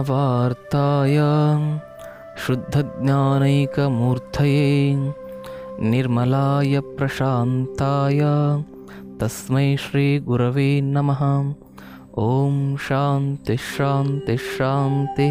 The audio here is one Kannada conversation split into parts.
कृष्णप्रेमप्रदायते शुद्धज्ञानैकमूर्तये निर्मलाय प्रशान्ताय तस्मै श्रीगुरवे नमः ಓಂ ಶಾಂತಿ ಶಾಂತಿ ಶಾಂತಿ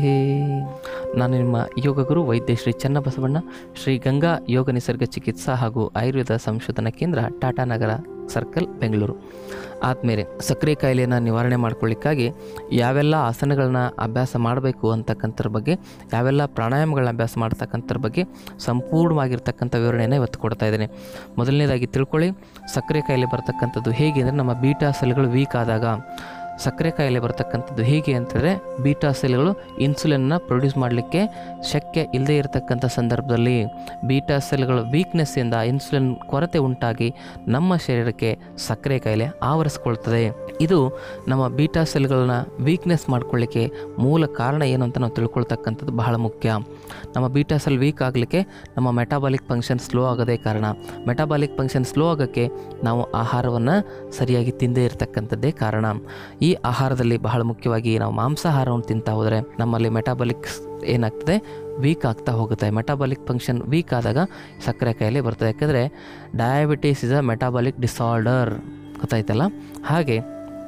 ನಾನು ನಿಮ್ಮ ಯೋಗ ಗುರು ವೈದ್ಯ ಶ್ರೀ ಚನ್ನಬಸವಣ್ಣ ಶ್ರೀ ಗಂಗಾ ಯೋಗ ನಿಸರ್ಗ ಚಿಕಿತ್ಸಾ ಹಾಗೂ ಆಯುರ್ವೇದ ಸಂಶೋಧನಾ ಕೇಂದ್ರ ಟಾಟಾನಗರ ಸರ್ಕಲ್ ಬೆಂಗಳೂರು ಆದಮೇಲೆ ಸಕ್ಕರೆ ಕಾಯಿಲೆಯನ್ನು ನಿವಾರಣೆ ಮಾಡ್ಕೊಳ್ಳಿಕ್ಕಾಗಿ ಯಾವೆಲ್ಲ ಆಸನಗಳನ್ನ ಅಭ್ಯಾಸ ಮಾಡಬೇಕು ಅಂತಕ್ಕಂಥದ್ರ ಬಗ್ಗೆ ಯಾವೆಲ್ಲ ಪ್ರಾಣಾಯಾಮಗಳನ್ನ ಅಭ್ಯಾಸ ಮಾಡ್ತಕ್ಕಂಥದ್ರ ಬಗ್ಗೆ ಸಂಪೂರ್ಣವಾಗಿರ್ತಕ್ಕಂಥ ವಿವರಣೆಯನ್ನು ಇವತ್ತು ಕೊಡ್ತಾ ಇದ್ದೇನೆ ಮೊದಲನೇದಾಗಿ ತಿಳ್ಕೊಳ್ಳಿ ಸಕ್ಕರೆ ಕಾಯಿಲೆ ಬರ್ತಕ್ಕಂಥದ್ದು ಹೇಗೆ ಅಂದರೆ ನಮ್ಮ ಬೀಟಾ ಸೆಲ್ಗಳು ವೀಕ್ ಆದಾಗ ಸಕ್ಕರೆ ಕಾಯಿಲೆ ಬರ್ತಕ್ಕಂಥದ್ದು ಹೇಗೆ ಅಂತಂದರೆ ಬೀಟಾ ಸೆಲ್ಗಳು ಇನ್ಸುಲಿನ್ನ ಪ್ರೊಡ್ಯೂಸ್ ಮಾಡಲಿಕ್ಕೆ ಶಕ್ಯ ಇಲ್ಲದೇ ಇರತಕ್ಕಂಥ ಸಂದರ್ಭದಲ್ಲಿ ಬೀಟಾ ಸೆಲ್ಗಳ ವೀಕ್ನೆಸ್ಸಿಂದ ಇನ್ಸುಲಿನ್ ಕೊರತೆ ಉಂಟಾಗಿ ನಮ್ಮ ಶರೀರಕ್ಕೆ ಸಕ್ಕರೆ ಕಾಯಿಲೆ ಆವರಿಸ್ಕೊಳ್ತದೆ ಇದು ನಮ್ಮ ಬೀಟಾ ಸೆಲ್ಗಳನ್ನ ವೀಕ್ನೆಸ್ ಮಾಡ್ಕೊಳ್ಳಿಕ್ಕೆ ಮೂಲ ಕಾರಣ ಏನು ಅಂತ ನಾವು ತಿಳ್ಕೊಳ್ತಕ್ಕಂಥದ್ದು ಬಹಳ ಮುಖ್ಯ ನಮ್ಮ ಬೀಟಾ ಸೆಲ್ ವೀಕ್ ಆಗಲಿಕ್ಕೆ ನಮ್ಮ ಮೆಟಾಬಾಲಿಕ್ ಫಂಕ್ಷನ್ ಸ್ಲೋ ಆಗೋದೇ ಕಾರಣ ಮೆಟಾಬಾಲಿಕ್ ಫಂಕ್ಷನ್ ಸ್ಲೋ ಆಗೋಕ್ಕೆ ನಾವು ಆಹಾರವನ್ನು ಸರಿಯಾಗಿ ತಿಂದೇ ಇರತಕ್ಕಂಥದ್ದೇ ಕಾರಣ ಈ ಆಹಾರದಲ್ಲಿ ಬಹಳ ಮುಖ್ಯವಾಗಿ ನಾವು ಮಾಂಸಾಹಾರವನ್ನು ತಿಂತಾ ಹೋದರೆ ನಮ್ಮಲ್ಲಿ ಮೆಟಾಬಾಲಿಕ್ಸ್ ಏನಾಗ್ತದೆ ವೀಕ್ ಆಗ್ತಾ ಹೋಗುತ್ತೆ ಮೆಟಾಬಾಲಿಕ್ ಫಂಕ್ಷನ್ ವೀಕ್ ಆದಾಗ ಸಕ್ಕರೆ ಕಾಯಿಲೆ ಬರ್ತದೆ ಯಾಕಂದರೆ diabetes is a metabolic disorder ಗೊತ್ತಾಯ್ತಲ್ಲ ಹಾಗೆ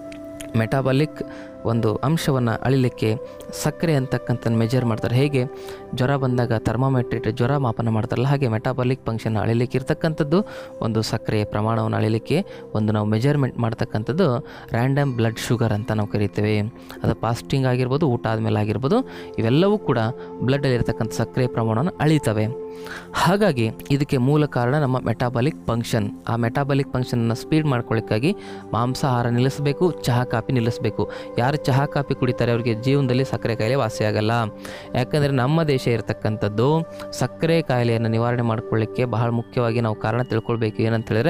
ಮೆಟಾಬಾಲಿಕ್ ಒಂದು ಅಂಶವನ್ನು ಅಳಿಲಿಕ್ಕೆ ಸಕ್ಕರೆ ಅಂತಕ್ಕಂಥ ಮೆಜರ್ ಮಾಡ್ತಾರೆ ಹೇಗೆ ಜ್ವರ ಬಂದಾಗ ಥರ್ಮಾಮೆಟ್ರಿಟ್ ಜ್ವರ ಮಾಪನ ಮಾಡ್ತಾರಲ್ಲ ಹಾಗೆ ಮೆಟಾಬಾಲಿಕ್ ಫಂಕ್ಷನ್ ಅಳಿಲಿಕ್ಕೆ ಇರ್ತಕ್ಕಂಥದ್ದು ಒಂದು ಸಕ್ಕರೆಯ ಪ್ರಮಾಣವನ್ನು ಅಳಿಲಿಕ್ಕೆ ಒಂದು ನಾವು ಮೆಜರ್ಮೆಂಟ್ ಮಾಡ್ತಕ್ಕಂಥದ್ದು ರ್ಯಾಂಡಮ್ ಬ್ಲಡ್ ಶುಗರ್ ಅಂತ ನಾವು ಕರಿತೇವೆ ಅದು ಫಾಸ್ಟಿಂಗ್ ಆಗಿರ್ಬೋದು ಊಟ ಆದಮೇಲೆ ಆಗಿರ್ಬೋದು ಇವೆಲ್ಲವೂ ಕೂಡ ಬ್ಲಡ್ಡಲ್ಲಿ ಇರ್ತಕ್ಕಂಥ ಸಕ್ಕರೆ ಪ್ರಮಾಣವನ್ನು ಅಳಿತವೆ ಹಾಗಾಗಿ ಇದಕ್ಕೆ ಮೂಲ ಕಾರಣ ನಮ್ಮ ಮೆಟಾಬಾಲಿಕ್ ಫಂಕ್ಷನ್ ಆ ಮೆಟಾಬಾಲಿಕ್ ಫಂಕ್ಷನನ್ನು ಸ್ಪೀಡ್ ಮಾಡ್ಕೊಳ್ಳಿಕ್ಕಾಗಿ ಮಾಂಸಾಹಾರ ನಿಲ್ಲಿಸಬೇಕು ಚಹಾ ಕಾಫಿ ನಿಲ್ಲಿಸಬೇಕು ಯಾರು ಚಹಾ ಕಾಫಿ ಕುಡಿತಾರೆ ಅವರಿಗೆ ಜೀವನದಲ್ಲಿ ಸಕ್ಕರೆ ಕಾಯಿಲೆ ವಾಸಿಯಾಗಲ್ಲ ಯಾಕಂದರೆ ನಮ್ಮ ದೇಶ ಇರತಕ್ಕಂಥದ್ದು ಸಕ್ಕರೆ ಕಾಯಿಲೆಯನ್ನು ನಿವಾರಣೆ ಮಾಡ್ಕೊಳ್ಳಿಕ್ಕೆ ಬಹಳ ಮುಖ್ಯವಾಗಿ ನಾವು ಕಾರಣ ತಿಳ್ಕೊಳ್ಬೇಕು ಏನಂತ ಹೇಳಿದ್ರೆ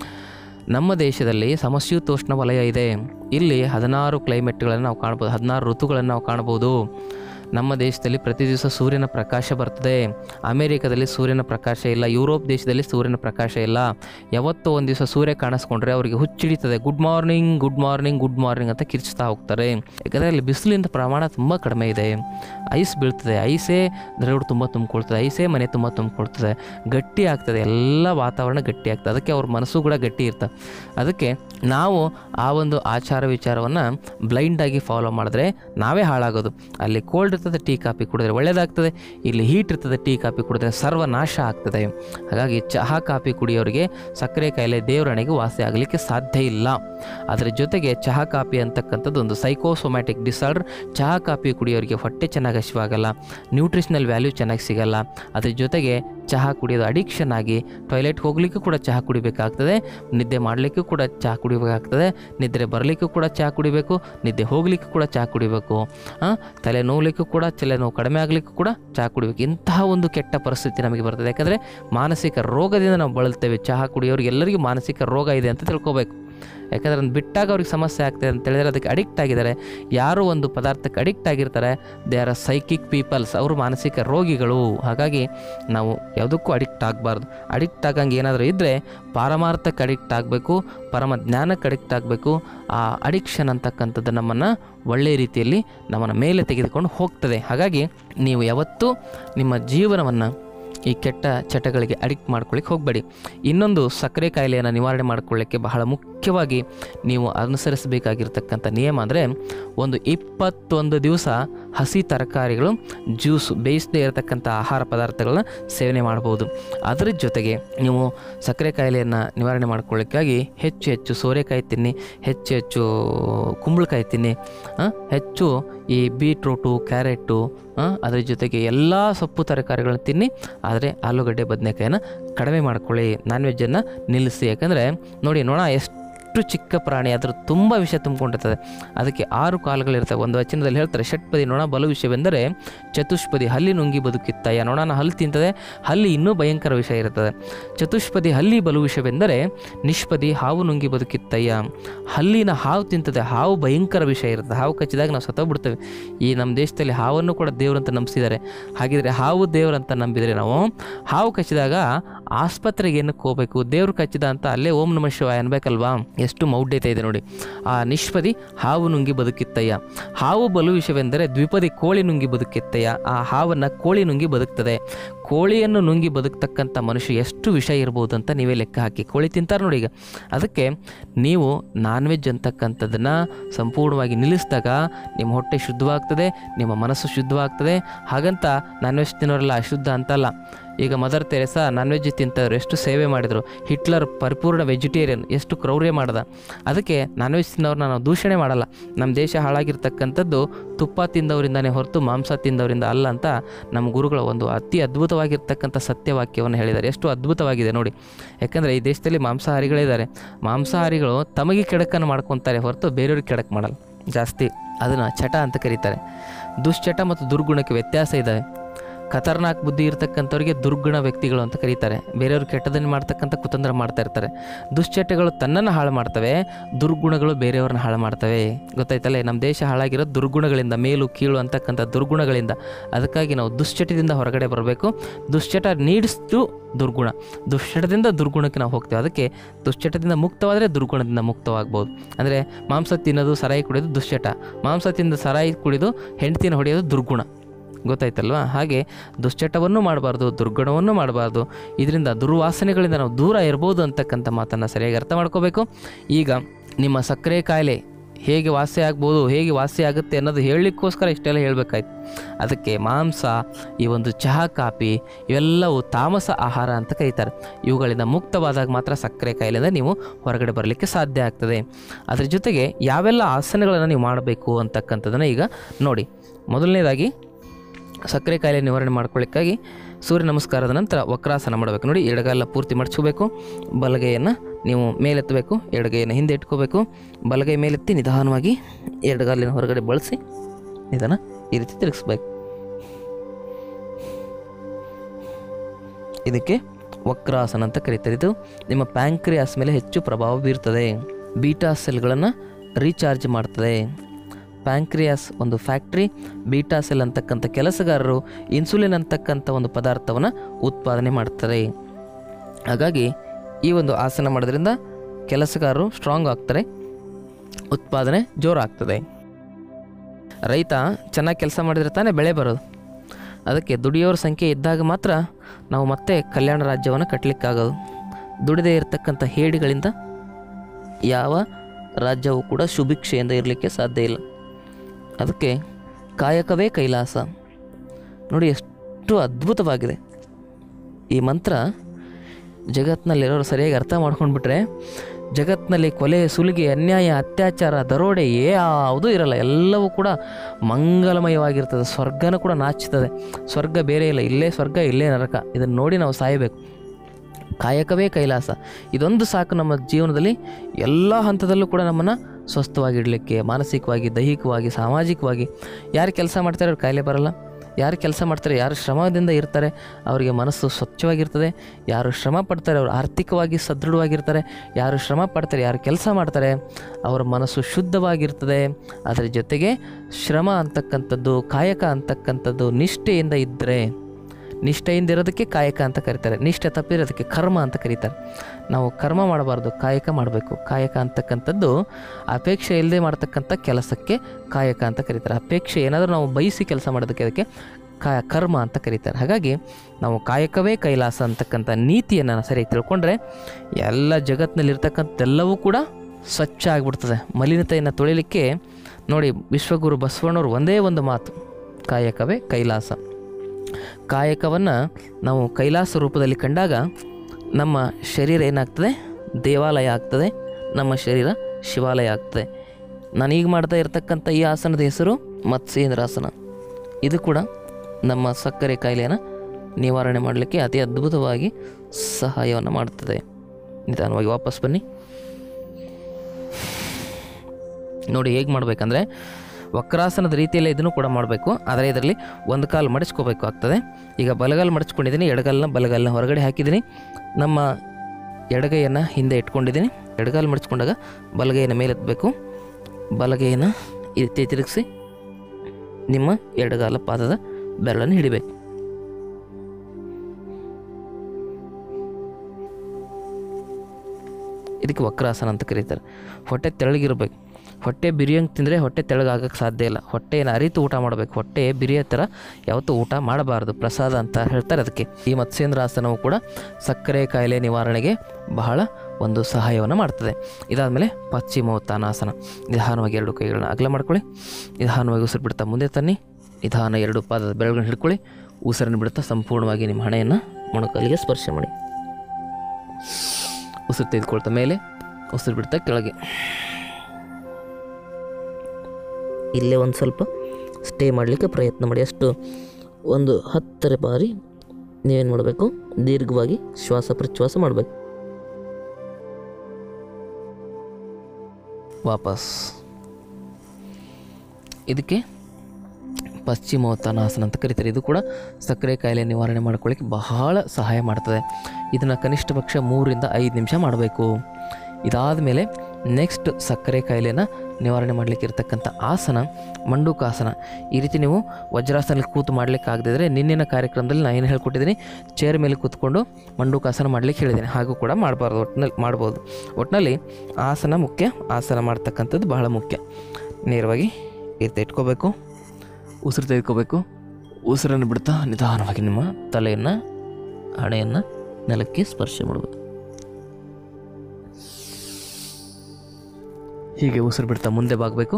ನಮ್ಮ ದೇಶದಲ್ಲಿ ಸಮಶೀತೋಷ್ಣ ವಲಯ ಇದೆ ಇಲ್ಲಿ ಹದಿನಾರು ಕ್ಲೈಮೇಟ್ಗಳನ್ನು ನಾವು ಕಾಣ್ಬೋದು ಹದಿನಾರು ಋತುಗಳನ್ನು ನಾವು ಕಾಣ್ಬೋದು ನಮ್ಮ ದೇಶದಲ್ಲಿ ಪ್ರತಿ ದಿವಸ ಸೂರ್ಯನ ಪ್ರಕಾಶ ಬರ್ತದೆ ಅಮೇರಿಕಾದಲ್ಲಿ ಸೂರ್ಯನ ಪ್ರಕಾಶ ಇಲ್ಲ ಯುರೋಪ್ ದೇಶದಲ್ಲಿ ಸೂರ್ಯನ ಪ್ರಕಾಶ ಇಲ್ಲ ಯಾವತ್ತೋ ಒಂದು ದಿವಸ ಸೂರ್ಯ ಕಾಣಿಸ್ಕೊಂಡ್ರೆ ಅವರಿಗೆ ಹುಚ್ಚಿಡಿತದೆ good morning good morning good morning ಅಂತ ಕಿರ್ಚ್ತಾ ಹೋಗ್ತಾರೆ ಯಾಕಂದರೆ ಅಲ್ಲಿ ಬಿಸಿಲಿನ ಪ್ರಮಾಣ ತುಂಬ ಕಡಿಮೆ ಇದೆ ಐಸ್ ಬೀಳ್ತದೆ ಐಸೇ ರೋಡ್ ತುಂಬ ತುಂಬಿಕೊಳ್ತದೆ ಐಸೇ ಮನೆ ತುಂಬ ತುಂಬಿಕೊಳ್ತದೆ ಗಟ್ಟಿ ಆಗ್ತದೆ ಎಲ್ಲ ವಾತಾವರಣ ಗಟ್ಟಿ ಆಗ್ತದೆ ಅದಕ್ಕೆ ಅವ್ರ ಮನಸ್ಸು ಕೂಡ ಗಟ್ಟಿ ಇರ್ತದೆ ಅದಕ್ಕೆ ನಾವು ಆ ಒಂದು ಆಚಾರ ವಿಚಾರವನ್ನು ಬ್ಲೈಂಡಾಗಿ ಫಾಲೋ ಮಾಡಿದ್ರೆ ನಾವೇ ಹಾಳಾಗೋದು ಅಲ್ಲಿ ಕೋಲ್ಡ್ ಇರ್ತದೆ ಟೀ ಕಾಫಿ ಕುಡಿದ್ರೆ ಒಳ್ಳೆಯದಾಗ್ತದೆ ಇಲ್ಲಿ ಹೀಟ್ ಇರ್ತದೆ ಟೀ ಕಾಫಿ ಕುಡಿದ್ರೆ ಸರ್ವನಾಶ ಆಗ್ತದೆ ಹಾಗಾಗಿ ಚಹಾ ಕಾಫಿ ಕುಡಿಯೋರಿಗೆ ಸಕ್ಕರೆ ಕಾಯಿಲೆ ದೇವರಣೆಗೆ ವಾಸಿ ಆಗಲಿಕ್ಕೆ ಸಾಧ್ಯ ಇಲ್ಲ ಅದರ ಜೊತೆಗೆ ಚಹಾ ಕಾಫಿ ಅಂತಕ್ಕಂಥದ್ದು ಒಂದು ಸೈಕೋಸೊಮ್ಯಾಟಿಕ್ ಡಿಸಾರ್ಡರ್ ಚಹಾ ಕಾಫಿ ಕುಡಿಯೋರಿಗೆ ಹೊಟ್ಟೆ ಚೆನ್ನಾಗಿ ಹಸಿವಾಗಲ್ಲ ನ್ಯೂಟ್ರಿಷನಲ್ ವ್ಯಾಲ್ಯೂ ಚೆನ್ನಾಗಿ ಸಿಗಲ್ಲ ಅದ್ರ ಜೊತೆಗೆ ಚಹಾ ಕುಡಿಯೋದು ಅಡಿಕ್ಷನ್ ಆಗಿ ಟಾಯ್ಲೆಟ್ ಹೋಗ್ಲಿಕ್ಕೂ ಕೂಡ ಚಹಾ ಕುಡಿಬೇಕಾಗ್ತದೆ ನಿದ್ದೆ ಮಾಡಲಿಕ್ಕೂ ಕೂಡ ಚಹಾ ಕುಡಿಬೇಕಾಗ್ತದೆ ನಿದ್ರೆ ಬರಲಿಕ್ಕೂ ಕೂಡ ಚಹಾ ಕುಡಿಬೇಕು ನಿದ್ದೆ ಹೋಗ್ಲಿಕ್ಕೂ ಕೂಡ ಚಹಾ ಕುಡಿಬೇಕು ಆ, ತಲೆ ನೋವ್ಲಿಕ್ಕೂ ಕೂಡ ತಲೆ ನೋವು ಕಡಿಮೆ ಆಗಲಿಕ್ಕೂ ಕೂಡ ಚಹಾ ಕುಡಿಬೇಕು ಇಂತಹ ಒಂದು ಕೆಟ್ಟ ಪರಿಸ್ಥಿತಿ ನಮಗೆ ಬರ್ತದೆ ಯಾಕಂದರೆ ಮಾನಸಿಕ ರೋಗದಿಂದ ನಾವು ಬಳಲ್ತೇವೆ ಚಹಾ ಕುಡಿಯೋರಿಗೆ ಎಲ್ಲರಿಗೂ ಮಾನಸಿಕ ರೋಗ ಇದೆ ಅಂತ ತಿಳ್ಕೊಬೇಕು ಯಾಕಂದರೆ ಅದನ್ನು ಬಿಟ್ಟಾಗ ಅವ್ರಿಗೆ ಸಮಸ್ಯೆ ಆಗ್ತದೆ ಅಂತ ಹೇಳಿದ್ರೆ ಅದಕ್ಕೆ ಅಡಿಕ್ಟ್ ಆಗಿದ್ದಾರೆ ಯಾರು ಒಂದು ಪದಾರ್ಥಕ್ಕೆ ಅಡಿಕ್ಟ್ ಆಗಿರ್ತಾರೆ ದೇ ಆರ್ ಸೈಕಿಕ್ ಪೀಪಲ್ಸ್ ಅವರು ಮಾನಸಿಕ ರೋಗಿಗಳು ಹಾಗಾಗಿ ನಾವು ಯಾವುದಕ್ಕೂ ಅಡಿಕ್ಟ್ ಆಗಬಾರ್ದು ಅಡಿಕ್ಟ್ ಆಗಂಗೆ ಏನಾದರೂ ಇದ್ದರೆ ಪಾರಮಾರ್ಥಕ್ಕೆ ಅಡಿಕ್ಟ್ ಆಗಬೇಕು ಪರಮ ಜ್ಞಾನಕ್ಕೆ ಅಡಿಕ್ಟ್ ಆಗಬೇಕು ಆ ಅಡಿಕ್ಷನ್ ಅಂತಕ್ಕಂಥದ್ದು ನಮ್ಮನ್ನು ಒಳ್ಳೆಯ ರೀತಿಯಲ್ಲಿ ನಮ್ಮನ್ನು ಮೇಲೆ ತೆಗೆದುಕೊಂಡು ಹೋಗ್ತದೆ ಹಾಗಾಗಿ ನೀವು ಯಾವತ್ತೂ ನಿಮ್ಮ ಜೀವನವನ್ನು ಈ ಕೆಟ್ಟ ಚಟಗಳಿಗೆ ಅಡಿಕ್ಟ್ ಮಾಡ್ಕೊಳ್ಳಿಕ್ಕೆ ಹೋಗಬೇಡಿ ಇನ್ನೊಂದು ಸಕ್ಕರೆ ಕಾಯಿಲೆಯನ್ನು ನಿವಾರಣೆ ಮಾಡ್ಕೊಳ್ಳಿಕ್ಕೆ ಬಹಳ ಮುಖ್ಯವಾಗಿ ನೀವು ಅನುಸರಿಸಬೇಕಾಗಿರ್ತಕ್ಕಂಥ ನಿಯಮ ಅಂದರೆ ಒಂದು ಇಪ್ಪತ್ತೊಂದು ದಿವಸ ಹಸಿ ತರಕಾರಿಗಳು ಜ್ಯೂಸ್ ಬೇಯಿಸದೇ ಇರತಕ್ಕಂಥ ಆಹಾರ ಪದಾರ್ಥಗಳನ್ನ ಸೇವನೆ ಮಾಡ್ಬೋದು ಅದರ ಜೊತೆಗೆ ನೀವು ಸಕ್ಕರೆ ಕಾಯಿಲೆಯನ್ನು ನಿವಾರಣೆ ಮಾಡ್ಕೊಳ್ಳಿಕ್ಕಾಗಿ ಹೆಚ್ಚು ಹೆಚ್ಚು ಸೋರೆಕಾಯಿ ತಿನ್ನಿ ಹೆಚ್ಚು ಹೆಚ್ಚು ಕುಂಬಳಕಾಯಿ ತಿನ್ನಿ ಆ, ಹೆಚ್ಚು ಈ ಬೀಟ್ರೂಟು ಕ್ಯಾರೆಟು ಆ, ಅದರ ಜೊತೆಗೆ ಎಲ್ಲ ಸೊಪ್ಪು ತರಕಾರಿಗಳನ್ನ ತಿನ್ನಿ ಆದರೆ ಆಲೂಗಡ್ಡೆ ಬದನೆಕಾಯಿನ ಕಡಿಮೆ ಮಾಡ್ಕೊಳ್ಳಿ ನಾನ್ ವೆಜ್ಜನ್ನು ನಿಲ್ಲಿಸಿ ಯಾಕಂದರೆ ನೋಡಿ ನೋಣ ಎಷ್ಟು ಚಿಕ್ಕ ಪ್ರಾಣಿ ಅದ್ರ ತುಂಬ ವಿಷ ತುಂಬಿಕೊಂಡಿರ್ತದೆ ಅದಕ್ಕೆ ಆರು ಕಾಲುಗಳಿರ್ತವೆ ಒಂದು ವಚನದಲ್ಲಿ ಹೇಳ್ತಾರೆ ಷಟ್ಪದಿ ನೊಣ ಬಲು ವಿಷವೆಂದರೆ ಚತುಷ್ಪದಿ ಹಲ್ಲಿ ನುಂಗಿ ಬದುಕಿತ್ತಯ್ಯ ನೊಣನ ಹಲ್ಲು ತಿಂತದೆ ಹಲ್ಲಿ ಇನ್ನೂ ಭಯಂಕರ ವಿಷ ಇರ್ತದೆ ಚತುಷ್ಪದಿ ಹಲ್ಲಿ ಬಲು ವಿಷವೆಂದರೆ ನಿಷ್ಪದಿ ಹಾವು ನುಂಗಿ ಬದುಕಿತ್ತಯ್ಯ ಹಲ್ಲಿನ ಹಾವು ತಿಂತದೆ ಹಾವು ಭಯಂಕರ ವಿಷ ಇರ್ತದೆ ಹಾವು ಕಚ್ಚಿದಾಗ ನಾವು ಸತ್ತೋಗ್ಬಿಡ್ತೇವೆ ಈ ನಮ್ಮ ದೇಶದಲ್ಲಿ ಹಾವನ್ನು ಕೂಡ ದೇವರಂತ ನಂಬಿಸಿದ್ದಾರೆ ಹಾಗಿದ್ರೆ ಹಾವು ದೇವರಂತ ನಂಬಿದರೆ ನಾವು ಹಾವು ಕಚ್ಚಿದಾಗ ಆಸ್ಪತ್ರೆಗೆ ಏನಕ್ಕೆ ಹೋಗ್ಬೇಕು ದೇವ್ರು ಕಚ್ಚಿದ ಅಂತ ಅಲ್ಲೇ ಓಂ ನಮ ಶಿವಾಯ ಅನ್ಬೇಕಲ್ವಾ ಎಷ್ಟು ಮೌಢ್ಯತೆ ಇದೆ ನೋಡಿ ಆ ನಿಷ್ಪದಿ ಹಾವು ನುಂಗಿ ಬದುಕಿತ್ತಯ್ಯ ಹಾವು ಬಲು ವಿಷವೆಂದರೆ ದ್ವಿಪದಿ ಕೋಳಿ ನುಂಗಿ ಬದುಕಿತ್ತಯ್ಯ ಆ ಹಾವನ್ನು ಕೋಳಿ ನುಂಗಿ ಬದುಕ್ತದೆ ಕೋಳಿಯನ್ನು ನುಂಗಿ ಬದುಕ್ತಕ್ಕಂಥ ಮನುಷ್ಯ ಎಷ್ಟು ವಿಷ ಇರ್ಬೋದು ಅಂತ ನೀವೇ ಲೆಕ್ಕ ಹಾಕಿ ಕೋಳಿ ತಿಂತಾರೆ ನೋಡಿ ಈಗ ಅದಕ್ಕೆ ನೀವು ನಾನ್ ವೆಜ್ ಅಂತಕ್ಕಂಥದ್ದನ್ನು ಸಂಪೂರ್ಣವಾಗಿ ನಿಲ್ಲಿಸಿದಾಗ ನಿಮ್ಮ ಹೊಟ್ಟೆ ಶುದ್ಧವಾಗ್ತದೆ ನಿಮ್ಮ ಮನಸ್ಸು ಶುದ್ಧವಾಗ್ತದೆ ಹಾಗಂತ ನಾನ್ ವೆಜ್ ತಿನ್ನೋರೆಲ್ಲ ಅಶುದ್ಧ ಅಂತಲ್ಲ ಈಗ ಮದರ್ ತೆರೆಸಾ ನಾನ್ ವೆಜ್ ತಿಂತವ್ರು ಎಷ್ಟು ಸೇವೆ ಮಾಡಿದರು ಹಿಟ್ಲರ್ ಪರಿಪೂರ್ಣ ವೆಜಿಟೇರಿಯನ್ ಎಷ್ಟು ಕ್ರೌರ್ಯ ಮಾಡ್ದ ಅದಕ್ಕೆ ನಾನ್ ವೆಜ್ ತಿನ್ನೋರನ್ನ ನಾವು ದೂಷಣೆ ಮಾಡಲ್ಲ ನಮ್ಮ ದೇಶ ಹಾಳಾಗಿರ್ತಕ್ಕಂಥದ್ದು ತುಪ್ಪ ತಿಂದವರಿಂದನೇ ಹೊರತು ಮಾಂಸ ತಿಂದವರಿಂದ ಅಲ್ಲ ಅಂತ ನಮ್ಮ ಗುರುಗಳು ಒಂದು ಅತಿ ಅದ್ಭುತವಾಗಿರ್ತಕ್ಕಂಥ ಸತ್ಯವಾಕ್ಯವನ್ನು ಹೇಳಿದ್ದಾರೆ ಎಷ್ಟು ಅದ್ಭುತವಾಗಿದೆ ನೋಡಿ ಯಾಕಂದರೆ ಈ ದೇಶದಲ್ಲಿ ಮಾಂಸಾಹಾರಿಗಳಿದ್ದಾರೆ ಮಾಂಸಾಹಾರಿಗಳು ತಮಗೆ ಕೆಡಕನ್ನು ಮಾಡ್ಕೊತಾರೆ ಹೊರತು ಬೇರೆಯವ್ರಿಗೆ ಕೆಡಕ್ ಮಾಡಲ್ಲ ಜಾಸ್ತಿ ಅದನ್ನು ಚಟ ಅಂತ ಕರೀತಾರೆ ದುಶ್ಚಟ ಮತ್ತು ದುರ್ಗುಣಕ್ಕೆ ವ್ಯತ್ಯಾಸ ಇದ್ದಾವೆ ಖತರ್ನಾಕ್ ಬುದ್ಧಿ ಇರ್ತಕ್ಕಂಥವ್ರಿಗೆ ದುರ್ಗುಣ ವ್ಯಕ್ತಿಗಳು ಅಂತ ಕರೀತಾರೆ ಬೇರೆಯವ್ರು ಕೆಟ್ಟದನ್ನು ಮಾಡ್ತಕ್ಕಂಥ ಕುತಂತ್ರ ಮಾಡ್ತಾ ಇರ್ತಾರೆ ದುಶ್ಚಟಗಳು ತನ್ನನ್ನು ಹಾಳು ಮಾಡ್ತವೆ ದುರ್ಗುಣಗಳು ಬೇರೆಯವ್ರನ್ನ ಹಾಳು ಮಾಡ್ತವೆ ಗೊತ್ತಾಯ್ತಲ್ಲ ನಮ್ಮ ದೇಶ ಹಾಳಾಗಿರೋದು ದುರ್ಗುಣಗಳಿಂದ ಮೇಲು ಕೀಳು ಅಂತಕ್ಕಂಥ ದುರ್ಗುಣಗಳಿಂದ ಅದಕ್ಕಾಗಿ ನಾವು ದುಶ್ಚಟದಿಂದ ಹೊರಗಡೆ ಬರಬೇಕು ದುಶ್ಚಟ ನೀಡಿಸ್ತು ದುರ್ಗುಣ ದುಶ್ಚಟದಿಂದ ದುರ್ಗುಣಕ್ಕೆ ನಾವು ಹೋಗ್ತೇವೆ ಅದಕ್ಕೆ ದುಶ್ಚಟದಿಂದ ಮುಕ್ತವಾದರೆ ದುರ್ಗುಣದಿಂದ ಮುಕ್ತವಾಗ್ಬೋದು ಅಂದರೆ ಮಾಂಸ ತಿನ್ನೋದು ಸರಾಯಿ ಕುಡಿಯೋದು ದುಶ್ಚಟ ಮಾಂಸ ತಿಂದು ಸರಾಯಿ ಕುಡಿದು ಹೆಂಡ್ತಿನ ಹೊಡೆಯೋದು ದುರ್ಗುಣ ಗೊತ್ತಾಯ್ತಲ್ವಾ ಹಾಗೆ ದುಶ್ಚಟವನ್ನು ಮಾಡಬಾರ್ದು ದುರ್ಗುಣವನ್ನು ಮಾಡಬಾರ್ದು ಇದರಿಂದ ದುರ್ವಾಸನೆಗಳಿಂದ ನಾವು ದೂರ ಇರ್ಬೋದು ಅಂತಕ್ಕಂಥ ಮಾತನ್ನು ಸರಿಯಾಗಿ ಅರ್ಥ ಮಾಡ್ಕೋಬೇಕು ಈಗ ನಿಮ್ಮ ಸಕ್ಕರೆ ಕಾಯಿಲೆ ಹೇಗೆ ವಾಸಿ ಆಗ್ಬೋದು ಹೇಗೆ ವಾಸಿ ಆಗುತ್ತೆ ಅನ್ನೋದು ಹೇಳಲಿಕ್ಕೋಸ್ಕರ ಇಷ್ಟೆಲ್ಲ ಹೇಳಬೇಕಾಯ್ತು ಅದಕ್ಕೆ ಮಾಂಸ ಈ ಒಂದು ಚಹಾ ಕಾಫಿ ಇವೆಲ್ಲವೂ ತಾಮಸ ಆಹಾರ ಅಂತ ಕರೀತಾರೆ ಇವುಗಳಿಂದ ಮುಕ್ತವಾದಾಗ ಮಾತ್ರ ಸಕ್ಕರೆ ಕಾಯಿಲೆಯಿಂದ ನೀವು ಹೊರಗಡೆ ಬರಲಿಕ್ಕೆ ಸಾಧ್ಯ ಆಗ್ತದೆ ಅದ್ರ ಜೊತೆಗೆ ಯಾವೆಲ್ಲ ಆಸನಗಳನ್ನು ನೀವು ಮಾಡಬೇಕು ಅಂತಕ್ಕಂಥದ್ದನ್ನು ಈಗ ನೋಡಿ ಮೊದಲನೇದಾಗಿ ಸಕ್ಕರೆ ಕಾಯಿಲೆ ನಿವಾರಣೆ ಮಾಡ್ಕೊಳ್ಳಿಕ್ಕಾಗಿ ಸೂರ್ಯ ನಮಸ್ಕಾರದ ನಂತರ ವಕ್ರಾಸನ ಮಾಡಬೇಕು ನೋಡಿ ಎಡಗಾಲ ಪೂರ್ತಿ ಮಡಚ್ಕೋಬೇಕು ಬಲಗೈಯನ್ನು ನೀವು ಮೇಲೆತ್ತಬೇಕು ಎಡಗೈಯನ್ನು ಹಿಂದೆ ಇಟ್ಕೋಬೇಕು ಬಲಗೈ ಮೇಲೆತ್ತಿ ನಿಧಾನವಾಗಿ ಎಡಗಾಲಿನ ಹೊರಗಡೆ ಬಳಸಿ ನಿಧಾನ ಈ ರೀತಿ ತಿರುಗಿಸ್ಬೇಕು ಇದಕ್ಕೆ ವಕ್ರಾಸನ ಅಂತ ಕರೀತಾರೆ ಇದು ನಿಮ್ಮ ಪ್ಯಾಂಕ್ರಿಯಾಸ್ ಮೇಲೆ ಹೆಚ್ಚು ಪ್ರಭಾವ ಬೀರ್ತದೆ ಬೀಟಾ ಸೆಲ್ಗಳನ್ನು ರೀಚಾರ್ಜ್ ಮಾಡ್ತದೆ ಪ್ಯಾಂಕ್ರಿಯಾಸ್ ಒಂದು ಫ್ಯಾಕ್ಟ್ರಿ ಬೀಟಾ ಸೆಲ್ ಅಂತಕ್ಕಂಥ ಕೆಲಸಗಾರರು ಇನ್ಸುಲಿನ್ ಅಂತಕ್ಕಂಥ ಒಂದು ಪದಾರ್ಥವನ್ನು ಉತ್ಪಾದನೆ ಮಾಡ್ತಾರೆ ಹಾಗಾಗಿ ಈ ಒಂದು ಆಸನ ಮಾಡೋದ್ರಿಂದ ಕೆಲಸಗಾರರು ಸ್ಟ್ರಾಂಗ್ ಆಗ್ತಾರೆ ಉತ್ಪಾದನೆ ಜೋರಾಗ್ತದೆ ರೈತ ಚೆನ್ನಾಗಿ ಕೆಲಸ ಮಾಡಿದ್ರೆ ತಾನೇ ಬೆಳೆ ಬರೋದು ಅದಕ್ಕೆ ದುಡಿಯೋರ ಸಂಖ್ಯೆ ಇದ್ದಾಗ ಮಾತ್ರ ನಾವು ಮತ್ತೆ ಕಲ್ಯಾಣ ರಾಜ್ಯವನ್ನು ಕಟ್ಟಲಿಕ್ಕಾಗೋದು ದುಡಿದೇ ಇರತಕ್ಕಂಥ ಹೇಡಿಗಳಿಂದ ಯಾವ ರಾಜ್ಯವು ಕೂಡ ಸುಭಿಕ್ಷೆಯಿಂದ ಇರಲಿಕ್ಕೆ ಸಾಧ್ಯ ಇಲ್ಲ ಅದಕ್ಕೆ ಕಾಯಕವೇ ಕೈಲಾಸ ನೋಡಿ ಎಷ್ಟು ಅದ್ಭುತವಾಗಿದೆ ಈ ಮಂತ್ರ ಜಗತ್ತಿನಲ್ಲಿರೋರು ಸರಿಯಾಗಿ ಅರ್ಥ ಮಾಡ್ಕೊಂಡ್ಬಿಟ್ರೆ ಜಗತ್ತಿನಲ್ಲಿ ಕೊಲೆ ಸುಲಿಗೆ ಅನ್ಯಾಯ ಅತ್ಯಾಚಾರ ದರೋಡೆ ಯಾವುದೂ ಇರಲ್ಲ ಎಲ್ಲವೂ ಕೂಡ ಮಂಗಲಮಯವಾಗಿರ್ತದೆ ಸ್ವರ್ಗನೂ ಕೂಡ ನಾಚುತ್ತದೆ ಸ್ವರ್ಗ ಬೇರೆ ಇಲ್ಲ ಇಲ್ಲೇ ಸ್ವರ್ಗ ಇಲ್ಲೇ ನರಕ ಇದನ್ನು ನೋಡಿ ನಾವು ಸಾಯಬೇಕು ಕಾಯಕವೇ ಕೈಲಾಸ ಇದೊಂದು ಸಾಕು ನಮ್ಮ ಜೀವನದಲ್ಲಿ ಎಲ್ಲ ಹಂತದಲ್ಲೂ ಕೂಡ ನಮ್ಮನ್ನು ಸ್ವಸ್ಥವಾಗಿಡಲಿಕ್ಕೆ ಮಾನಸಿಕವಾಗಿ ದೈಹಿಕವಾಗಿ ಸಾಮಾಜಿಕವಾಗಿ ಯಾರು ಕೆಲಸ ಮಾಡ್ತಾರೆ ಅವ್ರು ಕಾಯಿಲೆ ಬರಲ್ಲ ಯಾರು ಕೆಲಸ ಮಾಡ್ತಾರೆ ಯಾರು ಶ್ರಮದಿಂದ ಇರ್ತಾರೆ ಅವರಿಗೆ ಮನಸ್ಸು ಸ್ವಚ್ಛವಾಗಿರ್ತದೆ ಯಾರು ಶ್ರಮ ಪಡ್ತಾರೆ ಅವರು ಆರ್ಥಿಕವಾಗಿ ಸದೃಢವಾಗಿರ್ತಾರೆ ಯಾರು ಶ್ರಮ ಪಡ್ತಾರೆ ಯಾರು ಕೆಲಸ ಮಾಡ್ತಾರೆ ಅವರ ಮನಸ್ಸು ಶುದ್ಧವಾಗಿರ್ತದೆ ಅದರ ಜೊತೆಗೆ ಶ್ರಮ ಅಂತಕ್ಕಂಥದ್ದು ಕಾಯಕ ಅಂತಕ್ಕಂಥದ್ದು ನಿಷ್ಠೆಯಿಂದ ಇದ್ದರೆ ನಿಷ್ಠೆಯಿಂದ ಇರೋದಕ್ಕೆ ಕಾಯಕ ಅಂತ ಕರೀತಾರೆ ನಿಷ್ಠೆ ತಪ್ಪಿರೋದಕ್ಕೆ ಕರ್ಮ ಅಂತ ಕರೀತಾರೆ ನಾವು ಕರ್ಮ ಮಾಡಬಾರ್ದು ಕಾಯಕ ಮಾಡಬೇಕು ಕಾಯಕ ಅಂತಕ್ಕಂಥದ್ದು ಅಪೇಕ್ಷೆ ಇಲ್ಲದೆ ಮಾಡ್ತಕ್ಕಂಥ ಕೆಲಸಕ್ಕೆ ಕಾಯಕ ಅಂತ ಕರೀತಾರೆ ಅಪೇಕ್ಷೆ ಏನಾದರೂ ನಾವು ಬಯಸಿ ಕೆಲಸ ಮಾಡೋದಕ್ಕೆ ಅದಕ್ಕೆ ಕಾಯ ಕರ್ಮ ಅಂತ ಕರೀತಾರೆ ಹಾಗಾಗಿ ನಾವು ಕಾಯಕವೇ ಕೈಲಾಸ ಅಂತಕ್ಕಂಥ ನೀತಿಯನ್ನು ಸರಿಯಾಗಿ ತಿಳ್ಕೊಂಡ್ರೆ ಎಲ್ಲ ಜಗತ್ತಿನಲ್ಲಿರ್ತಕ್ಕಂಥೆಲ್ಲವೂ ಕೂಡ ಸ್ವಚ್ಛ ಆಗಿಬಿಡ್ತದೆ ಮಲಿನತೆಯನ್ನು ತೊಳಿಲಿಕ್ಕೆ ನೋಡಿ ವಿಶ್ವಗುರು ಬಸವಣ್ಣವ್ರು ಒಂದೇ ಒಂದು ಮಾತು ಕಾಯಕವೇ ಕೈಲಾಸ ಕಾಯಕವನ್ನು ನಾವು ಕೈಲಾಸ ರೂಪದಲ್ಲಿ ಕಂಡಾಗ ನಮ್ಮ ಶರೀರ ಏನಾಗ್ತದೆ ದೇವಾಲಯ ಆಗ್ತದೆ ನಮ್ಮ ಶರೀರ ಶಿವಾಲಯ ಆಗ್ತದೆ ನಾನೀಗ ಮಾಡ್ತಾ ಇರತಕ್ಕಂಥ ಈ ಆಸನದ ಹೆಸರು ಮತ್ಸ್ಯೇಂದ್ರಾಸನ ಇದು ಕೂಡ ನಮ್ಮ ಸಕ್ಕರೆ ಕಾಯಿಲೆಯನ್ನು ನಿವಾರಣೆ ಮಾಡಲಿಕ್ಕೆ ಅತಿ ಅದ್ಭುತವಾಗಿ ಸಹಾಯವನ್ನು ಮಾಡ್ತದೆ ನಿಧಾನವಾಗಿ ವಾಪಸ್ ಬನ್ನಿ ನೋಡಿ ಹೇಗೆ ಮಾಡಬೇಕಂದ್ರೆ ವಕ್ರಾಸನದ ರೀತಿಯಲ್ಲೇ ಇದನ್ನು ಕೂಡ ಮಾಡಬೇಕು ಆದರೆ ಇದರಲ್ಲಿ ಒಂದು ಕಾಲು ಮಡಚ್ಕೋಬೇಕು ಆಗ್ತದೆ ಈಗ ಬಲಗಾಲು ಮಡಚ್ಕೊಂಡಿದ್ದೀನಿ ಎಡಗಾಲನ್ನ ಬಲಗಾಲನ್ನ ಹೊರಗಡೆ ಹಾಕಿದ್ದೀನಿ ನಮ್ಮ ಎಡಗೈಯನ್ನು ಹಿಂದೆ ಇಟ್ಕೊಂಡಿದ್ದೀನಿ ಎಡಗಾಲು ಮಡಚ್ಕೊಂಡಾಗ ಬಲಗೈಯನ್ನು ಮೇಲೆತ್ತಬೇಕು ಬಲಗೈಯನ್ನು ಈ ರೀತಿ ತಿರುಗಿಸಿ ನಿಮ್ಮ ಎಡಗಾಲ ಪಾದದ ಬೆರಳನ್ನು ಹಿಡಿಬೇಕು ಇದಕ್ಕೆ ವಕ್ರಾಸನ ಅಂತ ಕರೀತಾರೆ ಹೊಟ್ಟೆ ತೆಳಗಿರ್ಬೇಕು ಹೊಟ್ಟೆ ಬಿರಿಯಂಗೆ ತಿಂದರೆ ಹೊಟ್ಟೆ ತೆಳಗಾಗಕ್ಕೆ ಸಾಧ್ಯ ಇಲ್ಲ ಹೊಟ್ಟೆನ ಅರಿತು ಊಟ ಮಾಡಬೇಕು ಹೊಟ್ಟೆ ಬಿರಿಯೋ ಥರ ಯಾವತ್ತೂ ಊಟ ಮಾಡಬಾರ್ದು ಪ್ರಸಾದ ಅಂತ ಹೇಳ್ತಾರೆ ಅದಕ್ಕೆ ಈ ಮತ್ಸ್ಯೇಂದ್ರಾಸನವು ಕೂಡ ಸಕ್ಕರೆ ಕಾಯಿಲೆ ನಿವಾರಣೆಗೆ ಬಹಳ ಒಂದು ಸಹಾಯವನ್ನು ಮಾಡ್ತದೆ ಇದಾದಮೇಲೆ ಪಶ್ಚಿಮೋತ್ತಾನಾಸನ ನಿಧಾನವಾಗಿ ಎರಡು ಕೈಗಳನ್ನ ಅಗಲ ಮಾಡ್ಕೊಳ್ಳಿ ನಿಧಾನವಾಗಿ ಉಸಿರು ಬಿಡ್ತಾ ಮುಂದೆ ತನ್ನಿ ನಿಧಾನ ಎರಡು ಪಾದದ ಬೆರಳುಗಳನ್ನ ಹಿಡ್ಕೊಳ್ಳಿ ಉಸಿರನ್ನು ಬಿಡ್ತಾ ಸಂಪೂರ್ಣವಾಗಿ ನಿಮ್ಮ ಹಣೆಯನ್ನು ಮೊಣಕಾಲಿಗೆ ಸ್ಪರ್ಶ ಮಾಡಿ ಉಸಿರು ತೆಗೆದುಕೊಳ್ತಾ ಮೇಲೆ ಉಸಿರು ಬಿಡ್ತಾ ಕೆಳಗೆ ಇಲ್ಲೇ ಒಂದು ಸ್ವಲ್ಪ ಸ್ಟೇ ಮಾಡಲಿಕ್ಕೆ ಪ್ರಯತ್ನ ಮಾಡಿ ಅಷ್ಟು ಒಂದು ಹತ್ತರ ಬಾರಿ ನೀವೇನು ಮಾಡಬೇಕು ದೀರ್ಘವಾಗಿ ಶ್ವಾಸ ಪ್ರಶ್ವಾಸ ಮಾಡಬೇಕು ವಾಪಸ್ ಇದಕ್ಕೆ ಪಶ್ಚಿಮೋತ್ತಾನಾಸನ ಅಂತ ಕರೀತಾರೆ ಇದು ಕೂಡ ಸಕ್ಕರೆ ಕಾಯಿಲೆ ನಿವಾರಣೆ ಮಾಡ್ಕೊಳ್ಳಿಕ್ಕೆ ಬಹಳ ಸಹಾಯ ಮಾಡ್ತದೆ ಇದನ್ನು ಕನಿಷ್ಠ ಪಕ್ಷ ಮೂರರಿಂದ ಐದು ನಿಮಿಷ ಮಾಡಬೇಕು ಇದಾದ ಮೇಲೆ ನೆಕ್ಸ್ಟ್ ಸಕ್ಕರೆ ಕಾಯಿಲೆನ ನಿವಾರಣೆ ಮಾಡಲಿಕ್ಕೆ ಇರತಕ್ಕಂಥ ಆಸನ ಮಂಡೂಕಾಸನ ಈ ರೀತಿ ನೀವು ವಜ್ರಾಸನಲ್ಲಿ ಕೂತು ಮಾಡಲಿಕ್ಕೆ ಆಗದಿದ್ರೆ ನಿನ್ನಿನ ಕಾರ್ಯಕ್ರಮದಲ್ಲಿ ನಾನು ಏನು ಹೇಳ್ಕೊಟ್ಟಿದ್ದೀನಿ ಚೇರ್ ಮೇಲೆ ಕೂತ್ಕೊಂಡು ಮಂಡೂಕಾಸನ ಮಾಡಲಿಕ್ಕೆ ಹೇಳಿದ್ದೀನಿ ಹಾಗೂ ಕೂಡ ಮಾಡಬಾರ್ದು ಒಟ್ಟಿನಲ್ಲಿ ಮಾಡ್ಬೋದು ಒಟ್ಟಿನಲ್ಲಿ ಆಸನ ಮುಖ್ಯ ಆಸನ ಮಾಡ್ತಕ್ಕಂಥದ್ದು ಬಹಳ ಮುಖ್ಯ ನೇರವಾಗಿ ಇರ್ತ ಇಟ್ಕೋಬೇಕು ಉಸಿರು ತೆಗೆದುಕೋಬೇಕು ಉಸಿರನ್ನು ಬಿಡ್ತಾ ನಿಧಾನವಾಗಿ ನಿಮ್ಮ ತಲೆಯನ್ನು ಹಣೆಯನ್ನು ನೆಲಕ್ಕೆ ಸ್ಪರ್ಶ ಮಾಡಬೇಕು ಹೀಗೆ ಉಸಿರು ಬಿಡ್ತಾ ಮುಂದೆ ಬಾಗಬೇಕು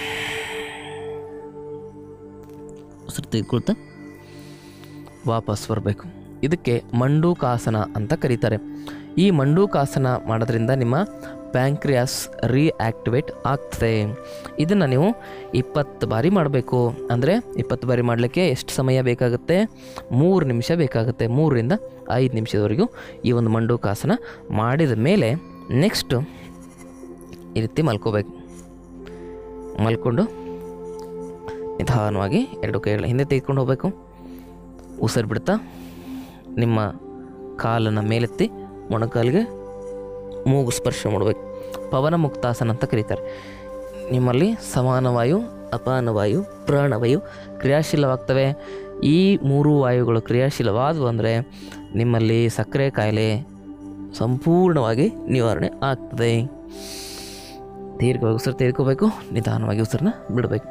ಉಸಿರು ತೆಗೆದುಕೊಳ್ತಾ ವಾಪಸ್ ಬರಬೇಕು ಇದಕ್ಕೆ ಮಂಡೂಕಾಸನ ಅಂತ ಕರೀತಾರೆ ಈ ಮಂಡೂಕಾಸನ ಮಾಡೋದ್ರಿಂದ ನಿಮ್ಮ ಪ್ಯಾಂಕ್ರಿಯಾಸ್ ರೀಆಕ್ಟಿವೇಟ್ ಆಗ್ತದೆ ಇದನ್ನು ನೀವು ಇಪ್ಪತ್ತು ಬಾರಿ ಮಾಡಬೇಕು ಅಂದರೆ ಇಪ್ಪತ್ತು ಬಾರಿ ಮಾಡಲಿಕ್ಕೆ ಎಷ್ಟು ಸಮಯ ಬೇಕಾಗುತ್ತೆ ಮೂರು ನಿಮಿಷ ಬೇಕಾಗುತ್ತೆ ಮೂರರಿಂದ ಐದು ನಿಮಿಷದವರೆಗೂ ಈ ಒಂದು ಮಂಡೂಕಾಸನ ಮಾಡಿದ ಮೇಲೆ ನೆಕ್ಸ್ಟು ಈ ರೀತಿ ಮಲ್ಕೋಬೇಕು ಮಲ್ಕೊಂಡು ನಿಧಾನವಾಗಿ ಎರಡು ಕೈಗಳ ಹಿಂದೆ ತೆಗೆದುಕೊಂಡು ಹೋಗಬೇಕು ಉಸಿರು ಬಿಡ್ತಾ ನಿಮ್ಮ ಕಾಲನ್ನು ಮೇಲೆತ್ತಿ ಮೊಣಕಾಲಿಗೆ ಮೂಗು ಸ್ಪರ್ಶ ಮಾಡಬೇಕು ಪವನ ಮುಕ್ತಾಸನ ಅಂತ ಕರೀತಾರೆ ನಿಮ್ಮಲ್ಲಿ ಸಮಾನ ವಾಯು ಅಪಾನ ವಾಯು ಪ್ರಾಣವಾಯು ಕ್ರಿಯಾಶೀಲವಾಗ್ತವೆ ಈ ಮೂರು ವಾಯುಗಳು ಕ್ರಿಯಾಶೀಲವಾದವು ಅಂದರೆ ನಿಮ್ಮಲ್ಲಿ ಸಕ್ಕರೆ ಕಾಯಿಲೆ ಸಂಪೂರ್ಣವಾಗಿ ನಿವಾರಣೆ ಆಗ್ತದೆ ದೀರ್ಘವಾಗಿ ಉಸಿರು ತೆಗೆದುಕೋಬೇಕು ನಿಧಾನವಾಗಿ ಉಸಿರನ್ನ ಬಿಡಬೇಕು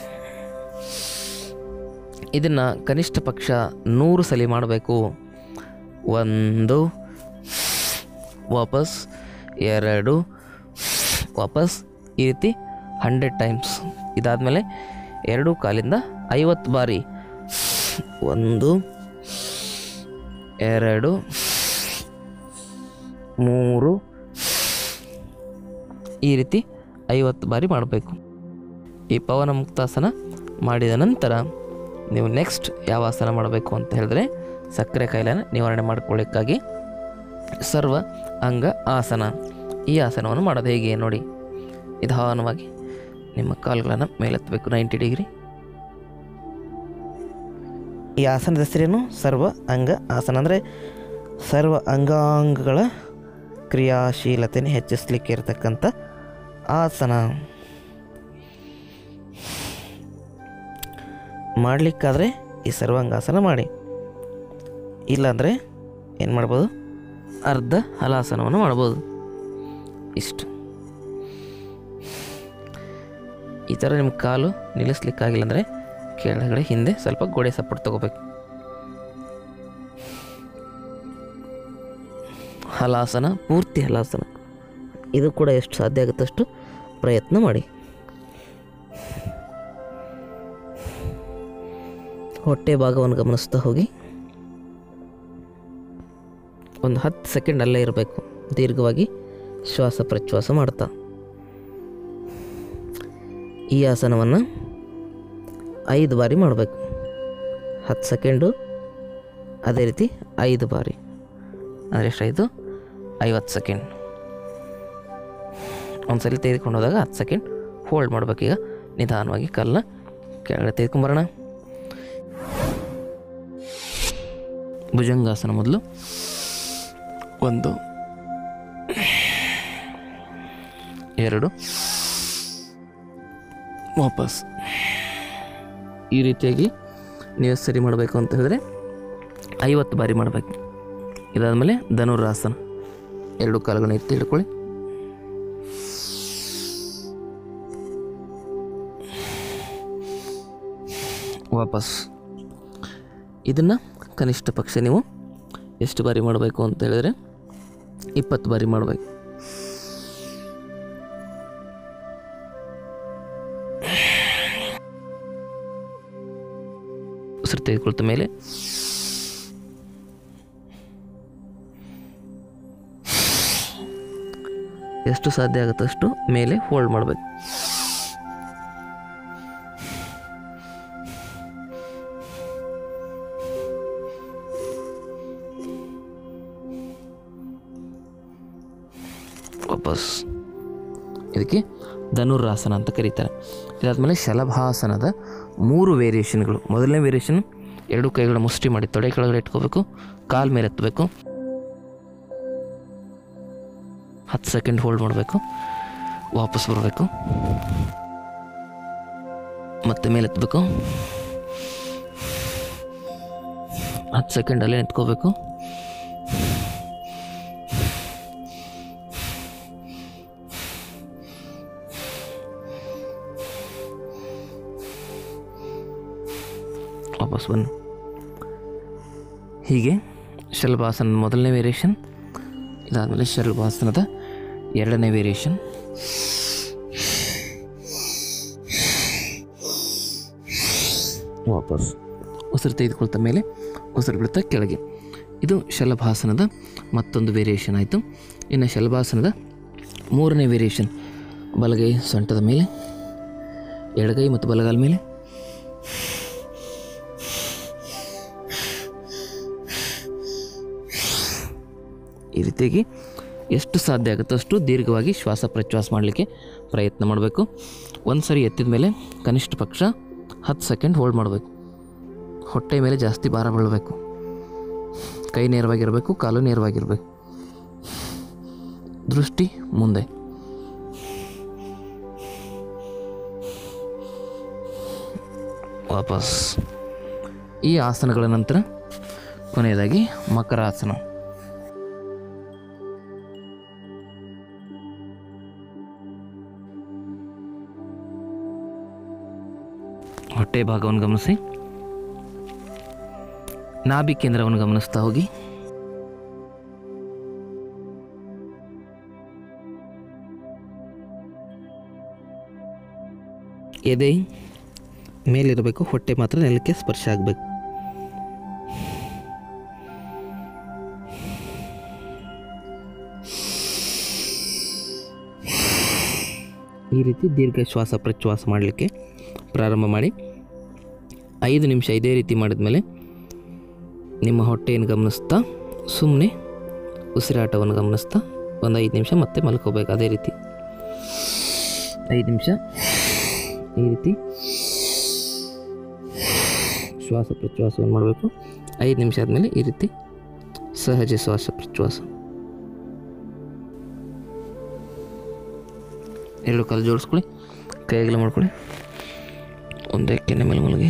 ಇದನ್ನು ಕನಿಷ್ಠ ಪಕ್ಷ ನೂರು ಸಲ ಮಾಡಬೇಕು ಒಂದು ವಾಪಸ್ ಎರಡು ವಾಪಸ್ ಈ ರೀತಿ ಹಂಡ್ರೆಡ್ ಟೈಮ್ಸ್ ಇದಾದಮೇಲೆ ಎರಡು ಕಾಲಿಂದ ಐವತ್ತು ಬಾರಿ ಒಂದು ಎರಡು ಮೂರು ಈ ರೀತಿ ಐವತ್ತು ಬಾರಿ ಮಾಡಬೇಕು ಈ ಪವನ ಮುಕ್ತಾಸನ ಮಾಡಿದ ನಂತರ ನೀವು ನೆಕ್ಸ್ಟ್ ಯಾವ ಆಸನ ಮಾಡಬೇಕು ಅಂತ ಹೇಳಿದ್ರೆ ಸಕ್ಕರೆ ಕಾಯಿಲೆನ ನಿವಾರಣೆ ಮಾಡ್ಕೊಳ್ಳಿಕ್ಕಾಗಿ ಸರ್ವ ಅಂಗ ಆಸನ ಈ ಆಸನವನ್ನು ಮಾಡೋದು ಹೇಗೆ ನೋಡಿ ನಿಧಾನವಾಗಿ ನಿಮ್ಮ ಕಾಲುಗಳನ್ನು ಮೇಲೆತ್ತಬೇಕು ನೈಂಟಿ ಡಿಗ್ರಿ ಈ ಆಸನದ ಹೆಸರೇನು ಸರ್ವ ಅಂಗ ಆಸನ ಅಂದರೆ ಸರ್ವ ಅಂಗಾಂಗಗಳ ಕ್ರಿಯಾಶೀಲತೆಯನ್ನು ಹೆಚ್ಚಿಸಲಿಕ್ಕೆ ಇರತಕ್ಕಂಥ ಆಸನ ಮಾಡಲಿಕ್ಕಾದ್ರೆ ಈ ಸರ್ವಾಂಗಾಸನ ಮಾಡಿ ಇಲ್ಲಾಂದರೆ ಏನು ಮಾಡ್ಬೋದು ಅರ್ಧ ಹಲಾಸನವನ್ನು ಮಾಡ್ಬೋದು ಇಷ್ಟು ಈ ಥರ ನಿಮ್ಮ ಕಾಲು ನಿಲ್ಲಿಸ್ಲಿಕ್ಕಾಗಿಲ್ಲ ಅಂದರೆ ಕೆಳಗಡೆ ಹಿಂದೆ ಸ್ವಲ್ಪ ಗೋಡೆ ಸಪೋರ್ಟ್ ತಗೋಬೇಕು ಹಲಾಸನ ಪೂರ್ತಿ ಹಲಾಸನ ಇದು ಕೂಡ ಎಷ್ಟು ಸಾಧ್ಯ ಆಗುತ್ತಷ್ಟು ಪ್ರಯತ್ನ ಮಾಡಿ ಹೊಟ್ಟೆ ಭಾಗವನ್ನು ಗಮನಿಸ್ತಾ ಹೋಗಿ ಒಂದು ಹತ್ತು ಸೆಕೆಂಡ್ ಅಲ್ಲೇ ಇರಬೇಕು ದೀರ್ಘವಾಗಿ ಶ್ವಾಸ ಪ್ರಶ್ವಾಸ ಮಾಡ್ತಾ ಈ ಆಸನವನ್ನು ಐದು ಬಾರಿ ಮಾಡಬೇಕು ಹತ್ತು ಸೆಕೆಂಡು ಅದೇ ರೀತಿ ಐದು ಬಾರಿ ಅಂದರೆ ಎಷ್ಟಾಯಿತು ಐವತ್ತು ಸೆಕೆಂಡ್ ಒಂದ್ಸಲಿ ತೆಗೆದುಕೊಂಡು ಹೋದಾಗ ಹತ್ತು ಸೆಕೆಂಡ್ ಹೋಲ್ಡ್ ಮಾಡಬೇಕೀಗ ನಿಧಾನವಾಗಿ ಕಲ್ಲನ್ನ ಕೆಳಗಡೆ ತೆಗೆದುಕೊಂಬರೋಣ ಭುಜಂಗಾಸನ ಮೊದಲು ಒಂದು ಎರಡು ವಾಪಸ್ ಈ ರೀತಿಯಾಗಿ ನೀವು ಸರಿ ಮಾಡಬೇಕು ಅಂತ ಹೇಳಿದ್ರೆ ಐವತ್ತು ಬಾರಿ ಮಾಡಬೇಕು ಇದಾದಮೇಲೆ ಧನುರಾಸನ ಎರಡು ಕಾಲುಗಳನ್ನ ಎತ್ತಿ ಹಿಡ್ಕೊಳ್ಳಿ ವಾಪಸ್ ಇದನ್ನು ಕನಿಷ್ಠ ಪಕ್ಷ ನೀವು ಎಷ್ಟು ಬಾರಿ ಮಾಡಬೇಕು ಅಂತ ಹೇಳಿದ್ರೆ ಇಪ್ಪತ್ತು ಬಾರಿ ಮಾಡಬೇಕು ಉಸಿರು ತೆಗೆದುಕೊಳ್ತ ಮೇಲೆ ಎಷ್ಟು ಸಾಧ್ಯ ಆಗುತ್ತೋ ಅಷ್ಟು ಮೇಲೆ ಹೋಲ್ಡ್ ಮಾಡಬೇಕು ವಾಪಸ್ ಇದಕ್ಕೆ ಧನುರಾಸನ ಅಂತ ಕರೀತಾರೆ ಇದಾದಮೇಲೆ ಶಲಭಾಸನದ ಮೂರು ವೇರಿಯೇಷನ್ಗಳು ಮೊದಲನೇ ವೇರಿಯೇಷನ್ ಎರಡು ಕೈಗಳ ಮುಷ್ಟಿ ಮಾಡಿ ತೊಡೆ ಕೆಳಗಡೆ ಇಟ್ಕೋಬೇಕು ಕಾಲ್ ಮೇಲೆ ಎತ್ತಬೇಕು ಹತ್ತು ಸೆಕೆಂಡ್ ಹೋಲ್ಡ್ ಮಾಡಬೇಕು ವಾಪಸ್ ಬರಬೇಕು ಮತ್ತೆ ಮೇಲೆ ಎತ್ತಬೇಕು ಹತ್ತು ಸೆಕೆಂಡಲ್ಲೇ ನಿಂತ್ಕೋಬೇಕು ವಾಪಸ್ ಬನ್ನಿ ಹೀಗೆ ಶಲ್ಭಾಸನ ಮೊದಲನೇ ವೇರಿಯೇಷನ್ ಇದಾದಮೇಲೆ ಶಲ್ಭಾಸನದ ಎರಡನೇ ವೇರಿಯೇಷನ್ ವಾಪಸ್ ಉಸಿರು ತೆಗೆದುಕೊಳ್ತ ಮೇಲೆ ಉಸಿರು ಬಿಡ್ತಾ ಕೆಳಗೆ ಇದು ಶಲಭಾಸನದ ಮತ್ತೊಂದು ವೇರಿಯೇಷನ್ ಆಯಿತು ಇನ್ನು ಶಲಭಾಸನದ ಮೂರನೇ ವೇರಿಯೇಷನ್ ಬಲಗೈ ಸೊಂಟದ ಮೇಲೆ ಎಡಗೈ ಮತ್ತು ಬಲಗಾಲ ಮೇಲೆ ಈ ರೀತಿಯಾಗಿ ಎಷ್ಟು ಸಾಧ್ಯ ಆಗುತ್ತೋ ಅಷ್ಟು ದೀರ್ಘವಾಗಿ ಶ್ವಾಸ ಪ್ರಶ್ವಾಸ ಮಾಡಲಿಕ್ಕೆ ಪ್ರಯತ್ನ ಮಾಡಬೇಕು ಒಂದು ಸರಿ ಎತ್ತಿದ ಮೇಲೆ ಕನಿಷ್ಠ ಪಕ್ಷ ಹತ್ತು ಸೆಕೆಂಡ್ ಹೋಲ್ಡ್ ಮಾಡಬೇಕು ಹೊಟ್ಟೆ ಮೇಲೆ ಜಾಸ್ತಿ ಭಾರ ಬೀಳಬೇಕು ಕೈ ನೇರವಾಗಿರಬೇಕು ಕಾಲು ನೇರವಾಗಿರಬೇಕು ದೃಷ್ಟಿ ಮುಂದೆ ವಾಪಸ್ ಈ ಆಸನಗಳ ನಂತರ ಕೊನೆಯದಾಗಿ ಮಕರಾಸನ ಹೊಟ್ಟೆ ಭಾಗವನ್ನು ಗಮನಿಸಿ ನಾಭಿ ಕೇಂದ್ರವನ್ನು ಗಮನಿಸ್ತಾ ಹೋಗಿ ಎದೆ ಮೇಲಿರಬೇಕು ಹೊಟ್ಟೆ ಮಾತ್ರ ನೆಲಕ್ಕೆ ಸ್ಪರ್ಶ ಆಗಬೇಕು ಈ ರೀತಿ ದೀರ್ಘ ಶ್ವಾಸ ಪ್ರಶ್ವಾಸ ಮಾಡಲಿಕ್ಕೆ ಪ್ರಾರಂಭ ಮಾಡಿ ಐದು ನಿಮಿಷ ಇದೇ ರೀತಿ ಮಾಡಿದ್ಮೇಲೆ ನಿಮ್ಮ ಹೊಟ್ಟೆಯನ್ನು ಗಮನಿಸ್ತಾ ಸುಮ್ಮನೆ ಉಸಿರಾಟವನ್ನು ಗಮನಿಸ್ತಾ ಒಂದು ಐದು ನಿಮಿಷ ಮತ್ತೆ ಮಲ್ಕೋಬೇಕು ಅದೇ ರೀತಿ ಐದು ನಿಮಿಷ ಈ ರೀತಿ ಶ್ವಾಸ ಪ್ರಶ್ವಾಸವನ್ನು ಮಾಡಬೇಕು ಐದು ನಿಮಿಷ ಆದಮೇಲೆ ಈ ರೀತಿ ಸಹಜ ಶ್ವಾಸ ಪ್ರಶ್ವಾಸ ಎರಡು ಕಾಲು ಜೋಡಿಸ್ಕೊಳ್ಳಿ ಕೈಗೆಲ್ಲ ಮಾಡ್ಕೊಳ್ಳಿ ಒಂದೇ ಕೆನೆ ಮೇಲೆ ಮಲಗಿ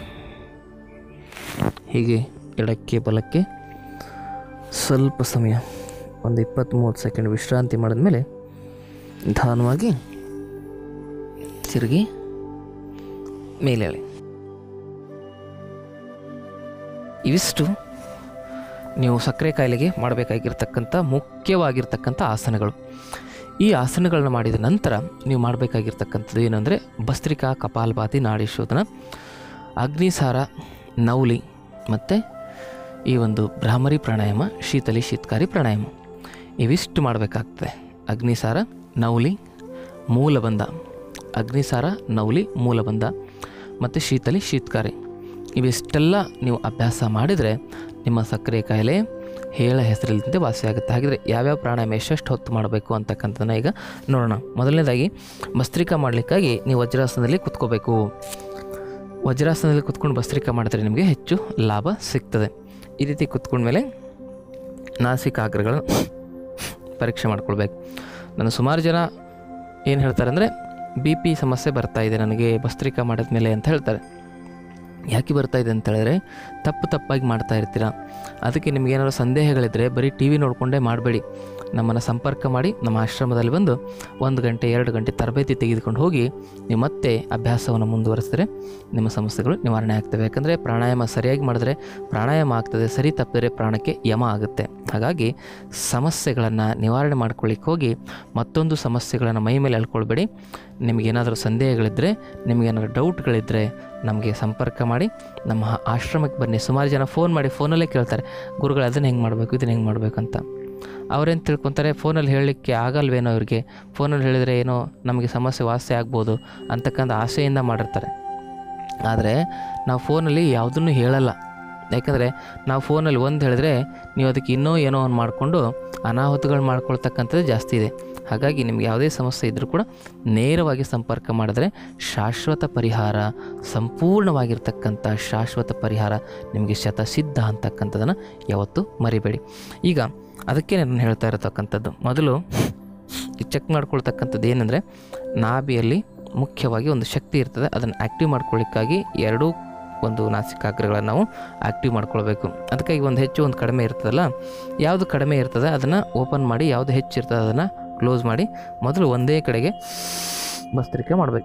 ಹೀಗೆ ಎಡಕ್ಕೆ ಬಲಕ್ಕೆ ಸ್ವಲ್ಪ ಸಮಯ ಒಂದು ಇಪ್ಪತ್ತು ಮೂವತ್ತು ಸೆಕೆಂಡ್ ವಿಶ್ರಾಂತಿ ಮಾಡಿದ್ಮೇಲೆ ನಿಧಾನವಾಗಿ ತಿರುಗಿ ಮೇಲೆ ಎಳಿ ಇವಿಷ್ಟು ನೀವು ಸಕ್ಕರೆ ಕಾಯಿಲೆಗೆ ಮಾಡಬೇಕಾಗಿರ್ತಕ್ಕಂಥ ಮುಖ್ಯವಾಗಿರ್ತಕ್ಕಂಥ ಆಸನಗಳು ಈ ಆಸನಗಳನ್ನ ಮಾಡಿದ ನಂತರ ನೀವು ಮಾಡಬೇಕಾಗಿರ್ತಕ್ಕಂಥದ್ದು ಏನಂದರೆ ಭಸ್ತ್ರಿಕಾ ಕಪಾಲಭಾತಿ ನಾಡಿ ಶೋಧನ ಅಗ್ನಿಸಾರ ನೌಲಿ ಮತ್ತು ಈ ಒಂದು ಭ್ರಾಮರಿ ಪ್ರಾಣಾಯಾಮ ಶೀತಲಿ ಶೀತಕಾರಿ ಪ್ರಾಣಾಯಾಮ ಇವಿಷ್ಟು ಮಾಡಬೇಕಾಗ್ತದೆ ಅಗ್ನಿಸಾರ ನೌಲಿ ಮೂಲಬಂಧ ಅಗ್ನಿಸಾರ ನೌಲಿ ಮೂಲಬಂಧ ಮತ್ತು ಶೀತಲಿ ಶೀತಕಾರಿ ಇವಿಷ್ಟೆಲ್ಲ ನೀವು ಅಭ್ಯಾಸ ಮಾಡಿದರೆ ನಿಮ್ಮ ಸಕ್ಕರೆ ಕಾಯಿಲೆ ಹೇಳ ಹೆಸರಿಲ್ಲದಂತೆ ವಾಸಿಯಾಗುತ್ತೆ ಹಾಗಿದ್ರೆ ಯಾವ್ಯಾವ ಪ್ರಾಣಾಯಾಮ ಎಷ್ಟೆಷ್ಟು ಹೊತ್ತು ಮಾಡಬೇಕು ಅಂತಕ್ಕಂಥದ್ದನ್ನ ಈಗ ನೋಡೋಣ ಮೊದಲನೇದಾಗಿ ಭಸ್ತ್ರಿಕಾ ಮಾಡಲಿಕ್ಕಾಗಿ ನೀವು ವಜ್ರಾಸನದಲ್ಲಿ ಕುತ್ಕೋಬೇಕು ವಜ್ರಾಸನದಲ್ಲಿ ಕುತ್ಕೊಂಡು ಭಸ್ತ್ರಿಕಾ ಮಾಡಿದ್ರೆ ನಿಮಗೆ ಹೆಚ್ಚು ಲಾಭ ಸಿಗ್ತದೆ ಈ ರೀತಿ ಕುತ್ಕೊಂಡ್ಮೇಲೆ ನಾಸಿಕಾಗ್ರಗಳನ್ನು ಪರೀಕ್ಷೆ ಮಾಡ್ಕೊಳ್ಬೇಕು ನಾನು ಸುಮಾರು ಜನ ಏನು ಹೇಳ್ತಾರೆ ಅಂದರೆ ಬಿ ಪಿ ಸಮಸ್ಯೆ ಬರ್ತಾ ಇದೆ ನನಗೆ ಭಸ್ತ್ರಿಕಾ ಮಾಡಿದ್ಮೇಲೆ ಅಂತ ಹೇಳ್ತಾರೆ ಯಾಕೆ ಬರ್ತಾ ಇದೆ ಅಂತ ಹೇಳಿದ್ರೆ ತಪ್ಪು ತಪ್ಪಾಗಿ ಮಾಡ್ತಾ ಇರ್ತೀರ ಅದಕ್ಕೆ ನಿಮಗೇನಾದ್ರು ಸಂದೇಹಗಳಿದ್ದರೆ ಬರೀ ಟಿ ವಿ ನೋಡಿಕೊಂಡೇ ಮಾಡಬೇಡಿ ನಮ್ಮನ್ನು ಸಂಪರ್ಕ ಮಾಡಿ ನಮ್ಮ ಆಶ್ರಮದಲ್ಲಿ ಬಂದು ಒಂದು ಗಂಟೆ ಎರಡು ಗಂಟೆ ತರಬೇತಿ ತೆಗೆದುಕೊಂಡು ಹೋಗಿ ನೀವು ಮತ್ತೆ ಅಭ್ಯಾಸವನ್ನು ಮುಂದುವರಿಸಿದ್ರೆ ನಿಮ್ಮ ಸಮಸ್ಯೆಗಳು ನಿವಾರಣೆ ಆಗ್ತವೆ ಯಾಕಂದರೆ ಪ್ರಾಣಾಯಾಮ ಸರಿಯಾಗಿ ಮಾಡಿದ್ರೆ ಪ್ರಾಣಾಯಾಮ ಆಗ್ತದೆ ಸರಿ ತಪ್ಪಿದರೆ ಪ್ರಾಣಕ್ಕೆ ಯಮ ಆಗುತ್ತೆ ಹಾಗಾಗಿ ಸಮಸ್ಯೆಗಳನ್ನು ನಿವಾರಣೆ ಮಾಡ್ಕೊಳ್ಳಿಕ್ಕೆ ಹೋಗಿ ಮತ್ತೊಂದು ಸಮಸ್ಯೆಗಳನ್ನು ಮೈ ಮೇಲೆ ಎಳ್ಕೊಳ್ಬೇಡಿ ನಿಮಗೇನಾದರೂ ಸಂದೇಹಗಳಿದ್ದರೆ ನಿಮಗೇನಾದರೂ ಡೌಟ್ಗಳಿದ್ದರೆ ನಮಗೆ ಸಂಪರ್ಕ ಮಾಡಿ ನಮ್ಮ ಆಶ್ರಮಕ್ಕೆ ಬನ್ನಿ ಸುಮಾರು ಜನ ಫೋನ್ ಮಾಡಿ ಫೋನಲ್ಲೇ ಕೇಳ್ತಾರೆ ಗುರುಗಳು ಅದನ್ನು ಹೆಂಗೆ ಮಾಡಬೇಕು ಇದನ್ನು ಹೆಂಗೆ ಮಾಡಬೇಕಂತ ಅವ್ರೇನು ತಿಳ್ಕೊತಾರೆ ಫೋನಲ್ಲಿ ಹೇಳಲಿಕ್ಕೆ ಆಗಲ್ವೇನೋ ಅವ್ರಿಗೆ ಫೋನಲ್ಲಿ ಹೇಳಿದರೆ ಏನೋ ನಮಗೆ ಸಮಸ್ಯೆ ವಾಸಿ ಆಗ್ಬೋದು ಅಂತಕ್ಕಂಥ ಆಸೆಯಿಂದ ಮಾಡಿರ್ತಾರೆ ಆದರೆ ನಾವು ಫೋನಲ್ಲಿ ಯಾವುದನ್ನು ಹೇಳಲ್ಲ ಯಾಕಂದರೆ ನಾವು ಫೋನಲ್ಲಿ ಒಂದು ಹೇಳಿದ್ರೆ ನೀವು ಅದಕ್ಕೆ ಇನ್ನೂ ಏನೋ ಒಂದು ಮಾಡಿಕೊಂಡು ಅನಾಹುತಗಳು ಮಾಡ್ಕೊಳ್ತಕ್ಕಂಥದ್ದು ಜಾಸ್ತಿ ಇದೆ ಹಾಗಾಗಿ ನಿಮ್ಗೆ ಯಾವುದೇ ಸಮಸ್ಯೆ ಇದ್ದರೂ ಕೂಡ ನೇರವಾಗಿ ಸಂಪರ್ಕ ಮಾಡಿದ್ರೆ ಶಾಶ್ವತ ಪರಿಹಾರ ಸಂಪೂರ್ಣವಾಗಿರ್ತಕ್ಕಂಥ ಶಾಶ್ವತ ಪರಿಹಾರ ನಿಮಗೆ ಶತಸಿದ್ಧ ಅಂತಕ್ಕಂಥದ್ದನ್ನು ಯಾವತ್ತೂ ಮರಿಬೇಡಿ ಈಗ ಅದಕ್ಕೆ ನಾನು ಹೇಳ್ತಾ ಇರತಕ್ಕಂಥದ್ದು ಮೊದಲು ಈ ಚೆಕ್ ಮಾಡ್ಕೊಳ್ತಕ್ಕಂಥದ್ದು ಏನಂದರೆ ನಾಭಿಯಲ್ಲಿ ಮುಖ್ಯವಾಗಿ ಒಂದು ಶಕ್ತಿ ಇರ್ತದೆ ಅದನ್ನು ಆ್ಯಕ್ಟಿವ್ ಮಾಡ್ಕೊಳ್ಳಿಕ್ಕಾಗಿ ಎರಡೂ ಒಂದು ನಾಸಿಕಾಗ್ರಗಳನ್ನು ನಾವು ಆ್ಯಕ್ಟಿವ್ ಮಾಡ್ಕೊಳ್ಬೇಕು ಅದಕ್ಕಾಗಿ ಒಂದು ಹೆಚ್ಚು ಒಂದು ಕಡಿಮೆ ಇರ್ತದಲ್ಲ ಯಾವುದು ಕಡಿಮೆ ಇರ್ತದೆ ಅದನ್ನು ಓಪನ್ ಮಾಡಿ ಯಾವುದು ಹೆಚ್ಚು ಇರ್ತದೆ ಅದನ್ನು ಕ್ಲೋಸ್ ಮಾಡಿ ಮೊದಲು ಒಂದೇ ಕಡೆಗೆ ಭಸ್ತ್ರಿಕೆ ಮಾಡಬೇಕು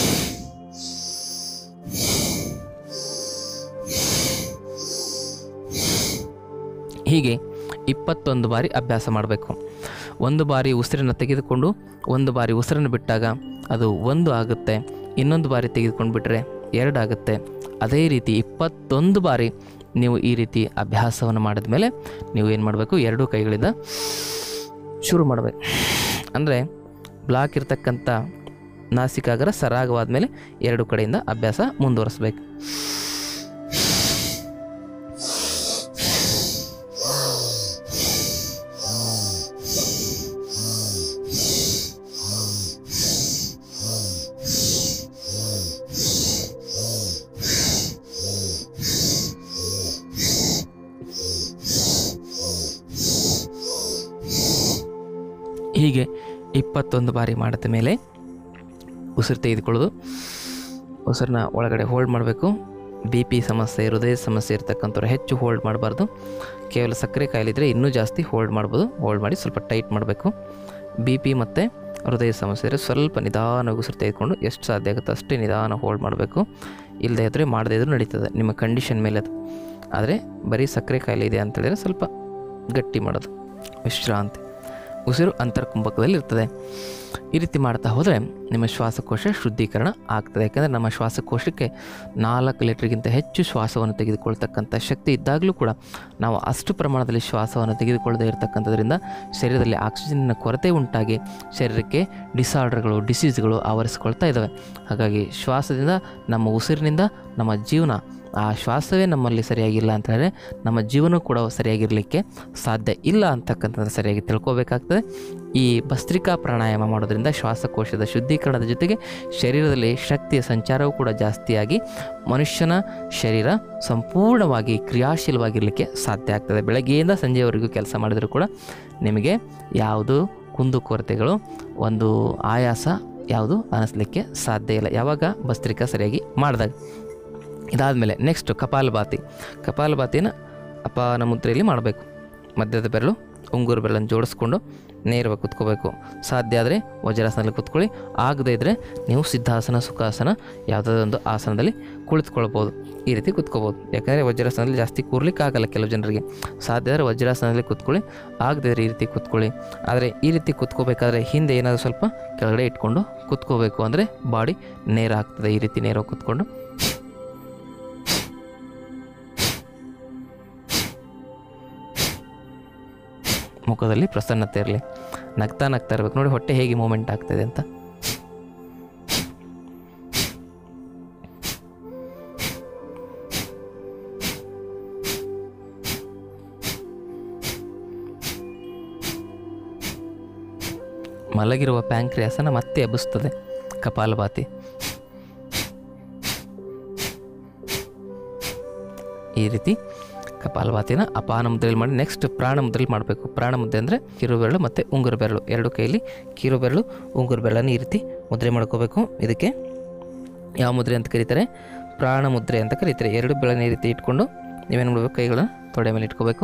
ಹೀಗೆ ಇಪ್ಪತ್ತೊಂದು ಬಾರಿ ಅಭ್ಯಾಸ ಮಾಡಬೇಕು ಒಂದು ಬಾರಿ ಉಸಿರನ್ನು ತೆಗೆದುಕೊಂಡು ಒಂದು ಬಾರಿ ಉಸಿರನ್ನು ಬಿಟ್ಟಾಗ ಅದು ಒಂದು ಆಗುತ್ತೆ ಇನ್ನೊಂದು ಬಾರಿ ತೆಗೆದುಕೊಂಡು ಬಿಟ್ಟರೆ ಎರಡು ಆಗುತ್ತೆ ಅದೇ ರೀತಿ ಇಪ್ಪತ್ತೊಂದು ಬಾರಿ ನೀವು ಈ ರೀತಿ ಅಭ್ಯಾಸವನ್ನು ಮಾಡಿದ ಮೇಲೆ ನೀವು ಏನು ಮಾಡಬೇಕು ಎರಡೂ ಕೈಗಳಿಂದ ಶುರು ಮಾಡಬೇಕು ಅಂದರೆ ಬ್ಲಾಕ್ ಇರ್ತಕ್ಕಂಥ ನಾಸಿಕಾಗರ ಸರಾಗವಾದ ಮೇಲೆ ಎರಡು ಕಡೆಯಿಂದ ಅಭ್ಯಾಸ ಮುಂದುವರಿಸ್ಬೇಕು ಹೀಗೆ ಇಪ್ಪತ್ತೊಂದು ಬಾರಿ ಮಾಡಿದ ಮೇಲೆ ಉಸಿರು ತೆಗೆದುಕೊಳ್ಳೋದು ಉಸಿರನ್ನ ಒಳಗಡೆ ಹೋಲ್ಡ್ ಮಾಡಬೇಕು ಬಿ ಪಿ ಸಮಸ್ಯೆ ಹೃದಯ ಸಮಸ್ಯೆ ಇರ್ತಕ್ಕಂಥವ್ರು ಹೆಚ್ಚು ಹೋಲ್ಡ್ ಮಾಡಬಾರ್ದು ಕೇವಲ ಸಕ್ಕರೆ ಕಾಯಿಲೆ ಇದ್ದರೆ ಇನ್ನೂ ಜಾಸ್ತಿ ಹೋಲ್ಡ್ ಮಾಡ್ಬೋದು ಹೋಲ್ಡ್ ಮಾಡಿ ಸ್ವಲ್ಪ ಟೈಟ್ ಮಾಡಬೇಕು ಬಿ ಪಿ ಮತ್ತು ಹೃದಯ ಸಮಸ್ಯೆ ಇದ್ದರೆ ಸ್ವಲ್ಪ ನಿಧಾನವಾಗಿ ಉಸಿರು ತೆಗೆದುಕೊಂಡು ಎಷ್ಟು ಸಾಧ್ಯ ಆಗುತ್ತೋ ಅಷ್ಟೇ ನಿಧಾನ ಹೋಲ್ಡ್ ಮಾಡಬೇಕು ಇಲ್ಲದೆ ಇದ್ದರೆ ಮಾಡದೇ ಇದ್ರೂ ನಡೀತದೆ ನಿಮ್ಮ ಕಂಡೀಷನ್ ಮೇಲೆ ಅದು ಆದರೆ ಬರೀ ಸಕ್ಕರೆ ಕಾಯಿಲೆ ಇದೆ ಅಂತೇಳಿದರೆ ಸ್ವಲ್ಪ ಗಟ್ಟಿ ಮಾಡೋದು ವಿಶ್ರಾಂತಿ ಉಸಿರು ಅಂತರ್ಕುಂಭಕದಲ್ಲಿ ಇರ್ತದೆ ಈ ರೀತಿ ಮಾಡ್ತಾ ಹೋದರೆ ನಿಮ್ಮ ಶ್ವಾಸಕೋಶ ಶುದ್ಧೀಕರಣ ಆಗ್ತದೆ ಯಾಕಂದರೆ ನಮ್ಮ ಶ್ವಾಸಕೋಶಕ್ಕೆ ನಾಲ್ಕು ಲೀಟ್ರಿಗಿಂತ ಹೆಚ್ಚು ಶ್ವಾಸವನ್ನು ತೆಗೆದುಕೊಳ್ತಕ್ಕಂಥ ಶಕ್ತಿ ಇದ್ದಾಗಲೂ ಕೂಡ ನಾವು ಅಷ್ಟು ಪ್ರಮಾಣದಲ್ಲಿ ಶ್ವಾಸವನ್ನು ತೆಗೆದುಕೊಳ್ಳದೇ ಇರತಕ್ಕಂಥದ್ರಿಂದ ಶರೀರದಲ್ಲಿ ಆಕ್ಸಿಜನ್ನ ಕೊರತೆ ಉಂಟಾಗಿ ಶರೀರಕ್ಕೆ ಡಿಸಾರ್ಡರ್ಗಳು ಡಿಸೀಸ್ಗಳು ಆವರಿಸ್ಕೊಳ್ತಾ ಇದ್ದಾವೆ ಹಾಗಾಗಿ ಶ್ವಾಸದಿಂದ ನಮ್ಮ ಉಸಿರಿನಿಂದ ನಮ್ಮ ಜೀವನ ಆ ಶ್ವಾಸವೇ ನಮ್ಮಲ್ಲಿ ಸರಿಯಾಗಿಲ್ಲ ಅಂತ ಹೇಳಿದ್ರೆ ನಮ್ಮ ಜೀವನ ಕೂಡ ಸರಿಯಾಗಿರಲಿಕ್ಕೆ ಸಾಧ್ಯ ಇಲ್ಲ ಅಂತಕ್ಕಂಥದ್ದು ಸರಿಯಾಗಿ ತಿಳ್ಕೊಬೇಕಾಗ್ತದೆ ಈ ಭಸ್ತ್ರಿಕಾ ಪ್ರಾಣಾಯಾಮ ಮಾಡೋದ್ರಿಂದ ಶ್ವಾಸಕೋಶದ ಶುದ್ಧೀಕರಣದ ಜೊತೆಗೆ ಶರೀರದಲ್ಲಿ ಶಕ್ತಿಯ ಸಂಚಾರವೂ ಕೂಡ ಜಾಸ್ತಿಯಾಗಿ ಮನುಷ್ಯನ ಶರೀರ ಸಂಪೂರ್ಣವಾಗಿ ಕ್ರಿಯಾಶೀಲವಾಗಿರಲಿಕ್ಕೆ ಸಾಧ್ಯ ಆಗ್ತದೆ ಬೆಳಗ್ಗೆಯಿಂದ ಸಂಜೆಯವರೆಗೂ ಕೆಲಸ ಮಾಡಿದರೂ ಕೂಡ ನಿಮಗೆ ಯಾವುದು ಕುಂದುಕೊರತೆಗಳು ಒಂದು ಆಯಾಸ ಯಾವುದು ಅನ್ನಿಸ್ಲಿಕ್ಕೆ ಸಾಧ್ಯ ಇಲ್ಲ ಯಾವಾಗ ಭಸ್ತ್ರಿಕಾ ಸರಿಯಾಗಿ ಮಾಡಿದಾಗ ಇದಾದಮೇಲೆ ನೆಕ್ಸ್ಟು ಕಪಾಲಭಾತಿ ಕಪಾಲಭಾತಿನ ಅಪಾನ ಮುದ್ರೆಯಲ್ಲಿ ಮಾಡಬೇಕು ಮಧ್ಯದ ಬೆರಳು ಉಂಗುರು ಬೆರಳನ್ನು ಜೋಡಿಸ್ಕೊಂಡು ನೇರವಾಗಿ ಕುತ್ಕೋಬೇಕು ಸಾಧ್ಯ ಆದರೆ ವಜ್ರಾಸನದಲ್ಲಿ ಕುತ್ಕೊಳ್ಳಿ ಆಗದೇ ಇದ್ದರೆ ನೀವು ಸಿದ್ಧಾಸನ ಸುಖಾಸನ ಯಾವುದಾದ್ರು ಒಂದು ಆಸನದಲ್ಲಿ ಕುಳಿತುಕೊಳ್ಬೋದು ಈ ರೀತಿ ಕುತ್ಕೋಬೋದು ಯಾಕಂದರೆ ವಜ್ರಾಸನದಲ್ಲಿ ಜಾಸ್ತಿ ಕೂರ್ಲಿಕ್ಕೆ ಆಗಲ್ಲ ಕೆಲವು ಜನರಿಗೆ ಸಾಧ್ಯ ಆದರೆ ವಜ್ರಾಸನದಲ್ಲಿ ಕುತ್ಕೊಳ್ಳಿ ಆಗದೇ ಇದ್ರೆ ಈ ರೀತಿ ಕುತ್ಕೊಳ್ಳಿ ಆದರೆ ಈ ರೀತಿ ಕುತ್ಕೋಬೇಕಾದ್ರೆ ಹಿಂದೆ ಏನಾದರೂ ಸ್ವಲ್ಪ ಕೆಳಗಡೆ ಇಟ್ಕೊಂಡು ಕುತ್ಕೋಬೇಕು ಅಂದರೆ ಬಾಡಿ ನೇರ ಆಗ್ತದೆ ಈ ರೀತಿ ನೇರವಾಗಿ ಕುತ್ಕೊಂಡು ಮುಖದಲ್ಲಿ ಪ್ರಸನ್ನತೆ ಇರಲಿ ನಗ್ತಾ ನಗ್ತಾ ಇರ್ಬೇಕು ನೋಡಿ ಹೊಟ್ಟೆ ಹೇಗೆ ಮೂಮೆಂಟ್ ಆಗ್ತಾಯಿದೆ ಅಂತ ಮಲಗಿರುವ ಪ್ಯಾಂಕ್ರಿಯಾಸನ ಮತ್ತೆ ಎಬ್ಬಿಸ್ತದೆ ಕಪಾಲಭಾತಿ ಈ ರೀತಿ ಕಪಾಲಭಾತಿನ ಅಪಾನ ಮುದ್ರೆಯಲ್ಲಿ ಮಾಡಿ ನೆಕ್ಸ್ಟ್ ಪ್ರಾಣ ಮುದ್ರೆಯಲ್ಲಿ ಮಾಡಬೇಕು ಪ್ರಾಣ ಮುದ್ರೆ ಅಂದರೆ ಕಿರು ಬೆರಳು ಮತ್ತು ಉಂಗುರು ಬೆರಳು ಎರಡು ಕೈಯಲ್ಲಿ ಕಿರು ಬೆರಳು ಉಂಗುರು ಬೆರಳನ್ನು ಈ ರೀತಿ ಮುದ್ರೆ ಮಾಡ್ಕೋಬೇಕು ಇದಕ್ಕೆ ಯಾವ ಮುದ್ರೆ ಅಂತ ಕರೀತಾರೆ ಪ್ರಾಣ ಮುದ್ರೆ ಅಂತ ಕರೀತಾರೆ ಎರಡು ಬೆಳನೆ ಈ ರೀತಿ ಇಟ್ಕೊಂಡು ನೀವೇನು ಮಾಡಬೇಕು ಕೈಗಳನ್ನ ತೊಡೆ ಮೇಲೆ ಇಟ್ಕೋಬೇಕು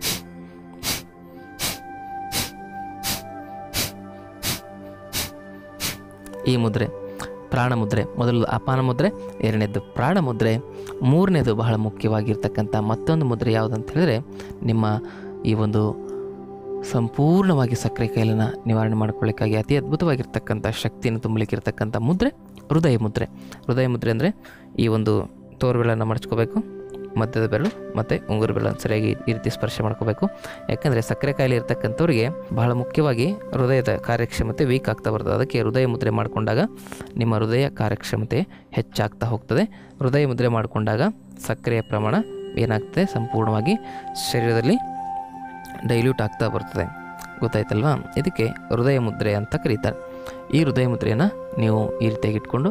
ಈ ಮುದ್ರೆ ಪ್ರಾಣ ಮುದ್ರೆ ಮೊದಲು ಅಪಾನ ಮುದ್ರೆ ಎರಡನೇದು ಪ್ರಾಣ ಮುದ್ರೆ ಮೂರನೇದು ಬಹಳ ಮುಖ್ಯವಾಗಿರ್ತಕ್ಕಂಥ ಮತ್ತೊಂದು ಮುದ್ರೆ ಯಾವುದಂತ ಹೇಳಿದ್ರೆ ನಿಮ್ಮ ಈ ಒಂದು ಸಂಪೂರ್ಣವಾಗಿ ಸಕ್ಕರೆ ಕಾಯಿಲೆನ ನಿವಾರಣೆ ಮಾಡ್ಕೊಳ್ಳಿಕ್ಕಾಗಿ ಅತಿ ಅದ್ಭುತವಾಗಿರ್ತಕ್ಕಂಥ ಶಕ್ತಿಯನ್ನು ತುಂಬಲಿಕ್ಕಿರ್ತಕ್ಕಂಥ ಮುದ್ರೆ ಹೃದಯ ಮುದ್ರೆ ಹೃದಯ ಮುದ್ರೆ ಅಂದರೆ ಈ ಒಂದು ತೋರು ಬೆರಳನ್ನು ಮಡಚ್ಕೋಬೇಕು ಮಧ್ಯದ ಬೆರಳು ಮತ್ತು ಉಂಗುರು ಬೆರಳನ್ನು ಸರಿಯಾಗಿ ಈ ರೀತಿ ಸ್ಪರ್ಶ ಮಾಡ್ಕೋಬೇಕು ಯಾಕಂದರೆ ಸಕ್ಕರೆ ಕಾಯಿಲೆ ಇರ್ತಕ್ಕಂಥವ್ರಿಗೆ ಬಹಳ ಮುಖ್ಯವಾಗಿ ಹೃದಯದ ಕಾರ್ಯಕ್ಷಮತೆ ವೀಕ್ ಆಗ್ತಾ ಬರ್ತದೆ ಅದಕ್ಕೆ ಹೃದಯ ಮುದ್ರೆ ಮಾಡಿಕೊಂಡಾಗ ನಿಮ್ಮ ಹೃದಯ ಕಾರ್ಯಕ್ಷಮತೆ ಹೆಚ್ಚಾಗ್ತಾ ಹೋಗ್ತದೆ ಹೃದಯ ಮುದ್ರೆ ಮಾಡಿಕೊಂಡಾಗ ಸಕ್ಕರೆಯ ಪ್ರಮಾಣ ಏನಾಗ್ತದೆ ಸಂಪೂರ್ಣವಾಗಿ ಶರೀರದಲ್ಲಿ ಡೈಲ್ಯೂಟ್ ಆಗ್ತಾ ಬರ್ತದೆ ಗೊತ್ತಾಯ್ತಲ್ವಾ ಇದಕ್ಕೆ ಹೃದಯ ಮುದ್ರೆ ಅಂತ ಕರೀತಾರೆ ಈ ಹೃದಯ ಮುದ್ರೆಯನ್ನು ನೀವು ಈ ರೀತಿಯಾಗಿ ಇಟ್ಕೊಂಡು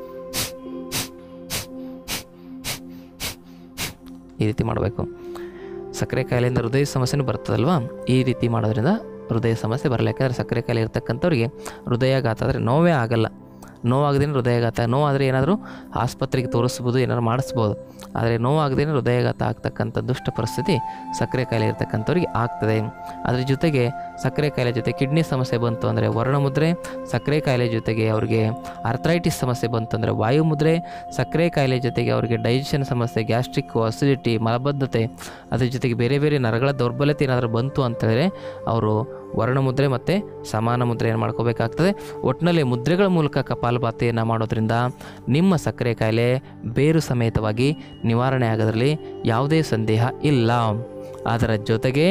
ಈ ರೀತಿ ಮಾಡಬೇಕು ಸಕ್ಕರೆ ಕಾಯಿಲೆಯಿಂದ ಹೃದಯ ಸಮಸ್ಯೆನೂ ಬರ್ತದಲ್ವಾ ಈ ರೀತಿ ಮಾಡೋದ್ರಿಂದ ಹೃದಯ ಸಮಸ್ಯೆ ಬರಲ್ಲ ಯಾಕಂದರೆ ಸಕ್ಕರೆ ಕಾಯಿಲೆ ಇರ್ತಕ್ಕಂಥವ್ರಿಗೆ ಹೃದಯಾಘಾತ ಆದರೆ ನೋವೇ ಆಗಲ್ಲ ನೋವಾಗದೇನೆ ಹೃದಯಾಘಾತ ನೋವಾದರೆ ಏನಾದರೂ ಆಸ್ಪತ್ರೆಗೆ ತೋರಿಸ್ಬೋದು ಏನಾದ್ರು ಮಾಡಿಸ್ಬೋದು ಆದರೆ ನೋವಾಗದೇನೆ ಹೃದಯಾಘಾತ ಆಗ್ತಕ್ಕಂಥ ದುಷ್ಟ ಪರಿಸ್ಥಿತಿ ಸಕ್ಕರೆ ಕಾಯಿಲೆ ಇರ್ತಕ್ಕಂಥವ್ರಿಗೆ ಆಗ್ತದೆ ಅದ್ರ ಜೊತೆಗೆ ಸಕ್ಕರೆ ಕಾಯಿಲೆ ಜೊತೆ ಕಿಡ್ನಿ ಸಮಸ್ಯೆ ಬಂತು ಅಂದರೆ ವರ್ಣಮುದ್ರೆ ಸಕ್ಕರೆ ಕಾಯಿಲೆ ಜೊತೆಗೆ ಅವ್ರಿಗೆ ಅರ್ಥರೈಟಿಸ್ ಸಮಸ್ಯೆ ಬಂತು ಅಂದರೆ ವಾಯುಮುದ್ರೆ ಸಕ್ಕರೆ ಕಾಯಿಲೆ ಜೊತೆಗೆ ಅವರಿಗೆ ಡೈಜೆಷನ್ ಸಮಸ್ಯೆ ಗ್ಯಾಸ್ಟ್ರಿಕ್ ಅಸಿಡಿಟಿ ಮಲಬದ್ಧತೆ ಅದ್ರ ಜೊತೆಗೆ ಬೇರೆ ಬೇರೆ ನರಗಳ ದೌರ್ಬಲ್ಯತೆ ಏನಾದರೂ ಬಂತು ಅಂತಂದರೆ ಅವರು ವರ್ಣಮುದ್ರೆ ಮತ್ತು ಸಮಾನ ಮುದ್ರೆಯನ್ನು ಮಾಡ್ಕೋಬೇಕಾಗ್ತದೆ ಒಟ್ಟಿನಲ್ಲಿ ಮುದ್ರೆಗಳ ಮೂಲಕ ಕಪಾಲಭಾತಿಯನ್ನು ಮಾಡೋದ್ರಿಂದ ನಿಮ್ಮ ಸಕ್ಕರೆ ಕಾಯಿಲೆ ಬೇರು ಸಮೇತವಾಗಿ ನಿವಾರಣೆ ಆಗೋದ್ರಲ್ಲಿ ಯಾವುದೇ ಸಂದೇಹ ಇಲ್ಲ ಅದರ ಜೊತೆಗೆ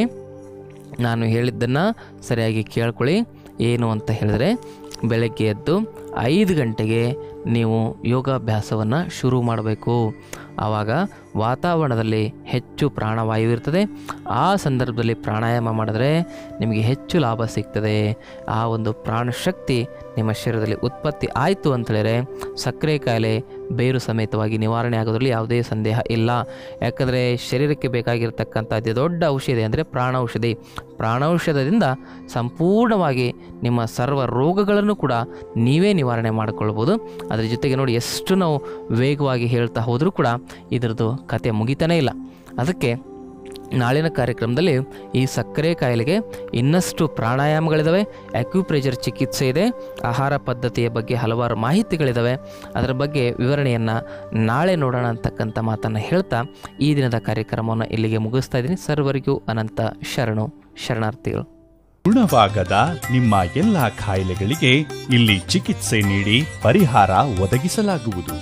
ನಾನು ಹೇಳಿದ್ದನ್ನು ಸರಿಯಾಗಿ ಕೇಳ್ಕೊಳ್ಳಿ ಏನು ಅಂತ ಹೇಳಿದ್ರೆ ಬೆಳಗ್ಗೆ ಎದ್ದು ಐದು ಗಂಟೆಗೆ ನೀವು ಯೋಗಾಭ್ಯಾಸವನ್ನು ಶುರು ಮಾಡಬೇಕು ಆವಾಗ ವಾತಾವರಣದಲ್ಲಿ ಹೆಚ್ಚು ಪ್ರಾಣವಾಯು ಇರ್ತದೆ ಆ ಸಂದರ್ಭದಲ್ಲಿ ಪ್ರಾಣಾಯಾಮ ಮಾಡಿದ್ರೆ ನಿಮಗೆ ಹೆಚ್ಚು ಲಾಭ ಸಿಗ್ತದೆ ಆ ಒಂದು ಪ್ರಾಣಶಕ್ತಿ ನಿಮ್ಮ ಶರೀರದಲ್ಲಿ ಉತ್ಪತ್ತಿ ಆಯಿತು ಅಂತೇಳಿದ್ರೆ ಸಕ್ಕರೆ ಕಾಯಿಲೆ ಬೇರು ಸಮೇತವಾಗಿ ನಿವಾರಣೆ ಆಗೋದ್ರಲ್ಲಿ ಯಾವುದೇ ಸಂದೇಹ ಇಲ್ಲ ಯಾಕಂದರೆ ಶರೀರಕ್ಕೆ ಬೇಕಾಗಿರ್ತಕ್ಕಂಥ ಅತಿ ದೊಡ್ಡ ಔಷಧಿ ಅಂದರೆ ಪ್ರಾಣೌಷಧಿ ಪ್ರಾಣೌಷಧದಿಂದ ಸಂಪೂರ್ಣವಾಗಿ ನಿಮ್ಮ ಸರ್ವ ರೋಗಗಳನ್ನು ಕೂಡ ನೀವೇ ನಿವಾರಣೆ ಮಾಡಿಕೊಳ್ಬೋದು ಅದ್ರ ಜೊತೆಗೆ ನೋಡಿ ಎಷ್ಟು ನಾವು ವೇಗವಾಗಿ ಹೇಳ್ತಾ ಹೋದರೂ ಕೂಡ ಇದರದ್ದು ಕತೆ ಮುಗಿತಾನೇ ಇಲ್ಲ ಅದಕ್ಕೆ ನಾಳಿನ ಕಾರ್ಯಕ್ರಮದಲ್ಲಿ ಈ ಸಕ್ಕರೆ ಕಾಯಿಲೆಗೆ ಇನ್ನಷ್ಟು ಪ್ರಾಣಾಯಾಮಗಳಿದ್ದಾವೆ ಅಕ್ಯುಪ್ರೆಷರ್ ಚಿಕಿತ್ಸೆ ಇದೆ ಆಹಾರ ಪದ್ಧತಿಯ ಬಗ್ಗೆ ಹಲವಾರು ಮಾಹಿತಿಗಳಿದ್ದಾವೆ ಅದರ ಬಗ್ಗೆ ವಿವರಣೆಯನ್ನು ನಾಳೆ ನೋಡೋಣ ಅಂತಕ್ಕಂಥ ಮಾತನ್ನು ಹೇಳ್ತಾ ಈ ದಿನದ ಕಾರ್ಯಕ್ರಮವನ್ನು ಇಲ್ಲಿಗೆ ಮುಗಿಸ್ತಾ ಇದ್ದೀನಿ ಸರ್ವರಿಗೂ ಅನಂತ ಶರಣು ಶರಣಾರ್ಥಿಗಳು ಗುಣವಾಗದ ನಿಮ್ಮ ಎಲ್ಲ ಕಾಯಿಲೆಗಳಿಗೆ ಇಲ್ಲಿ ಚಿಕಿತ್ಸೆ ನೀಡಿ ಪರಿಹಾರ ಒದಗಿಸಲಾಗುವುದು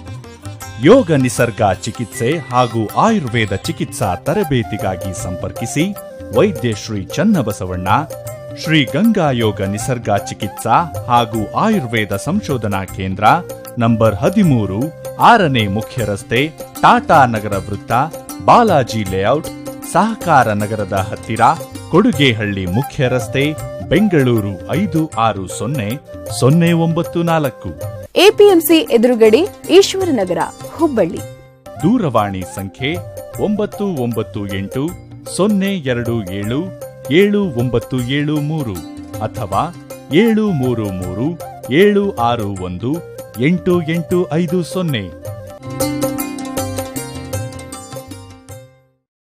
ಯೋಗ ನಿಸರ್ಗ ಚಿಕಿತ್ಸೆ ಹಾಗೂ ಆಯುರ್ವೇದ ಚಿಕಿತ್ಸಾ ತರಬೇತಿಗಾಗಿ ಸಂಪರ್ಕಿಸಿ ವೈದ್ಯ ಶ್ರೀ ಚನ್ನಬಸವಣ್ಣ ಶ್ರೀ ಗಂಗಾ ಯೋಗ ನಿಸರ್ಗ ಚಿಕಿತ್ಸಾ ಹಾಗೂ ಆಯುರ್ವೇದ ಸಂಶೋಧನಾ ಕೇಂದ್ರ ನಂಬರ್ ಹದಿಮೂರು ಆರನೇ ಮುಖ್ಯ ರಸ್ತೆ ಟಾಟಾ ನಗರ ವೃತ್ತ ಬಾಲಾಜಿ ಲೇಔಟ್ ಸಹಕಾರ ನಗರದ ಹತ್ತಿರ ಕೊಡುಗೆಹಳ್ಳಿ ಮುಖ್ಯ ರಸ್ತೆ ಬೆಂಗಳೂರು ಐದು ಆರು ಸೊನ್ನೆ ಸೊನ್ನೆ ಒಂಬತ್ತು ನಾಲ್ಕು ಎಪಿಎಂಸಿ ಎದುರುಗಡೆ ಈಶ್ವರನಗರ ಹುಬ್ಬಳ್ಳಿ ದೂರವಾಣಿ ಸಂಖ್ಯೆ ಒಂಬತ್ತು ಒಂಬತ್ತು ಎಂಟು ಸೊನ್ನೆ ಎರಡು ಏಳು ಏಳು ಒಂಬತ್ತು ಏಳು ಮೂರು ಅಥವಾ ಏಳು ಮೂರು ಮೂರು ಏಳು ಆರು ಒಂದು ಎಂಟು ಎಂಟು ಐದು ಸೊನ್ನೆ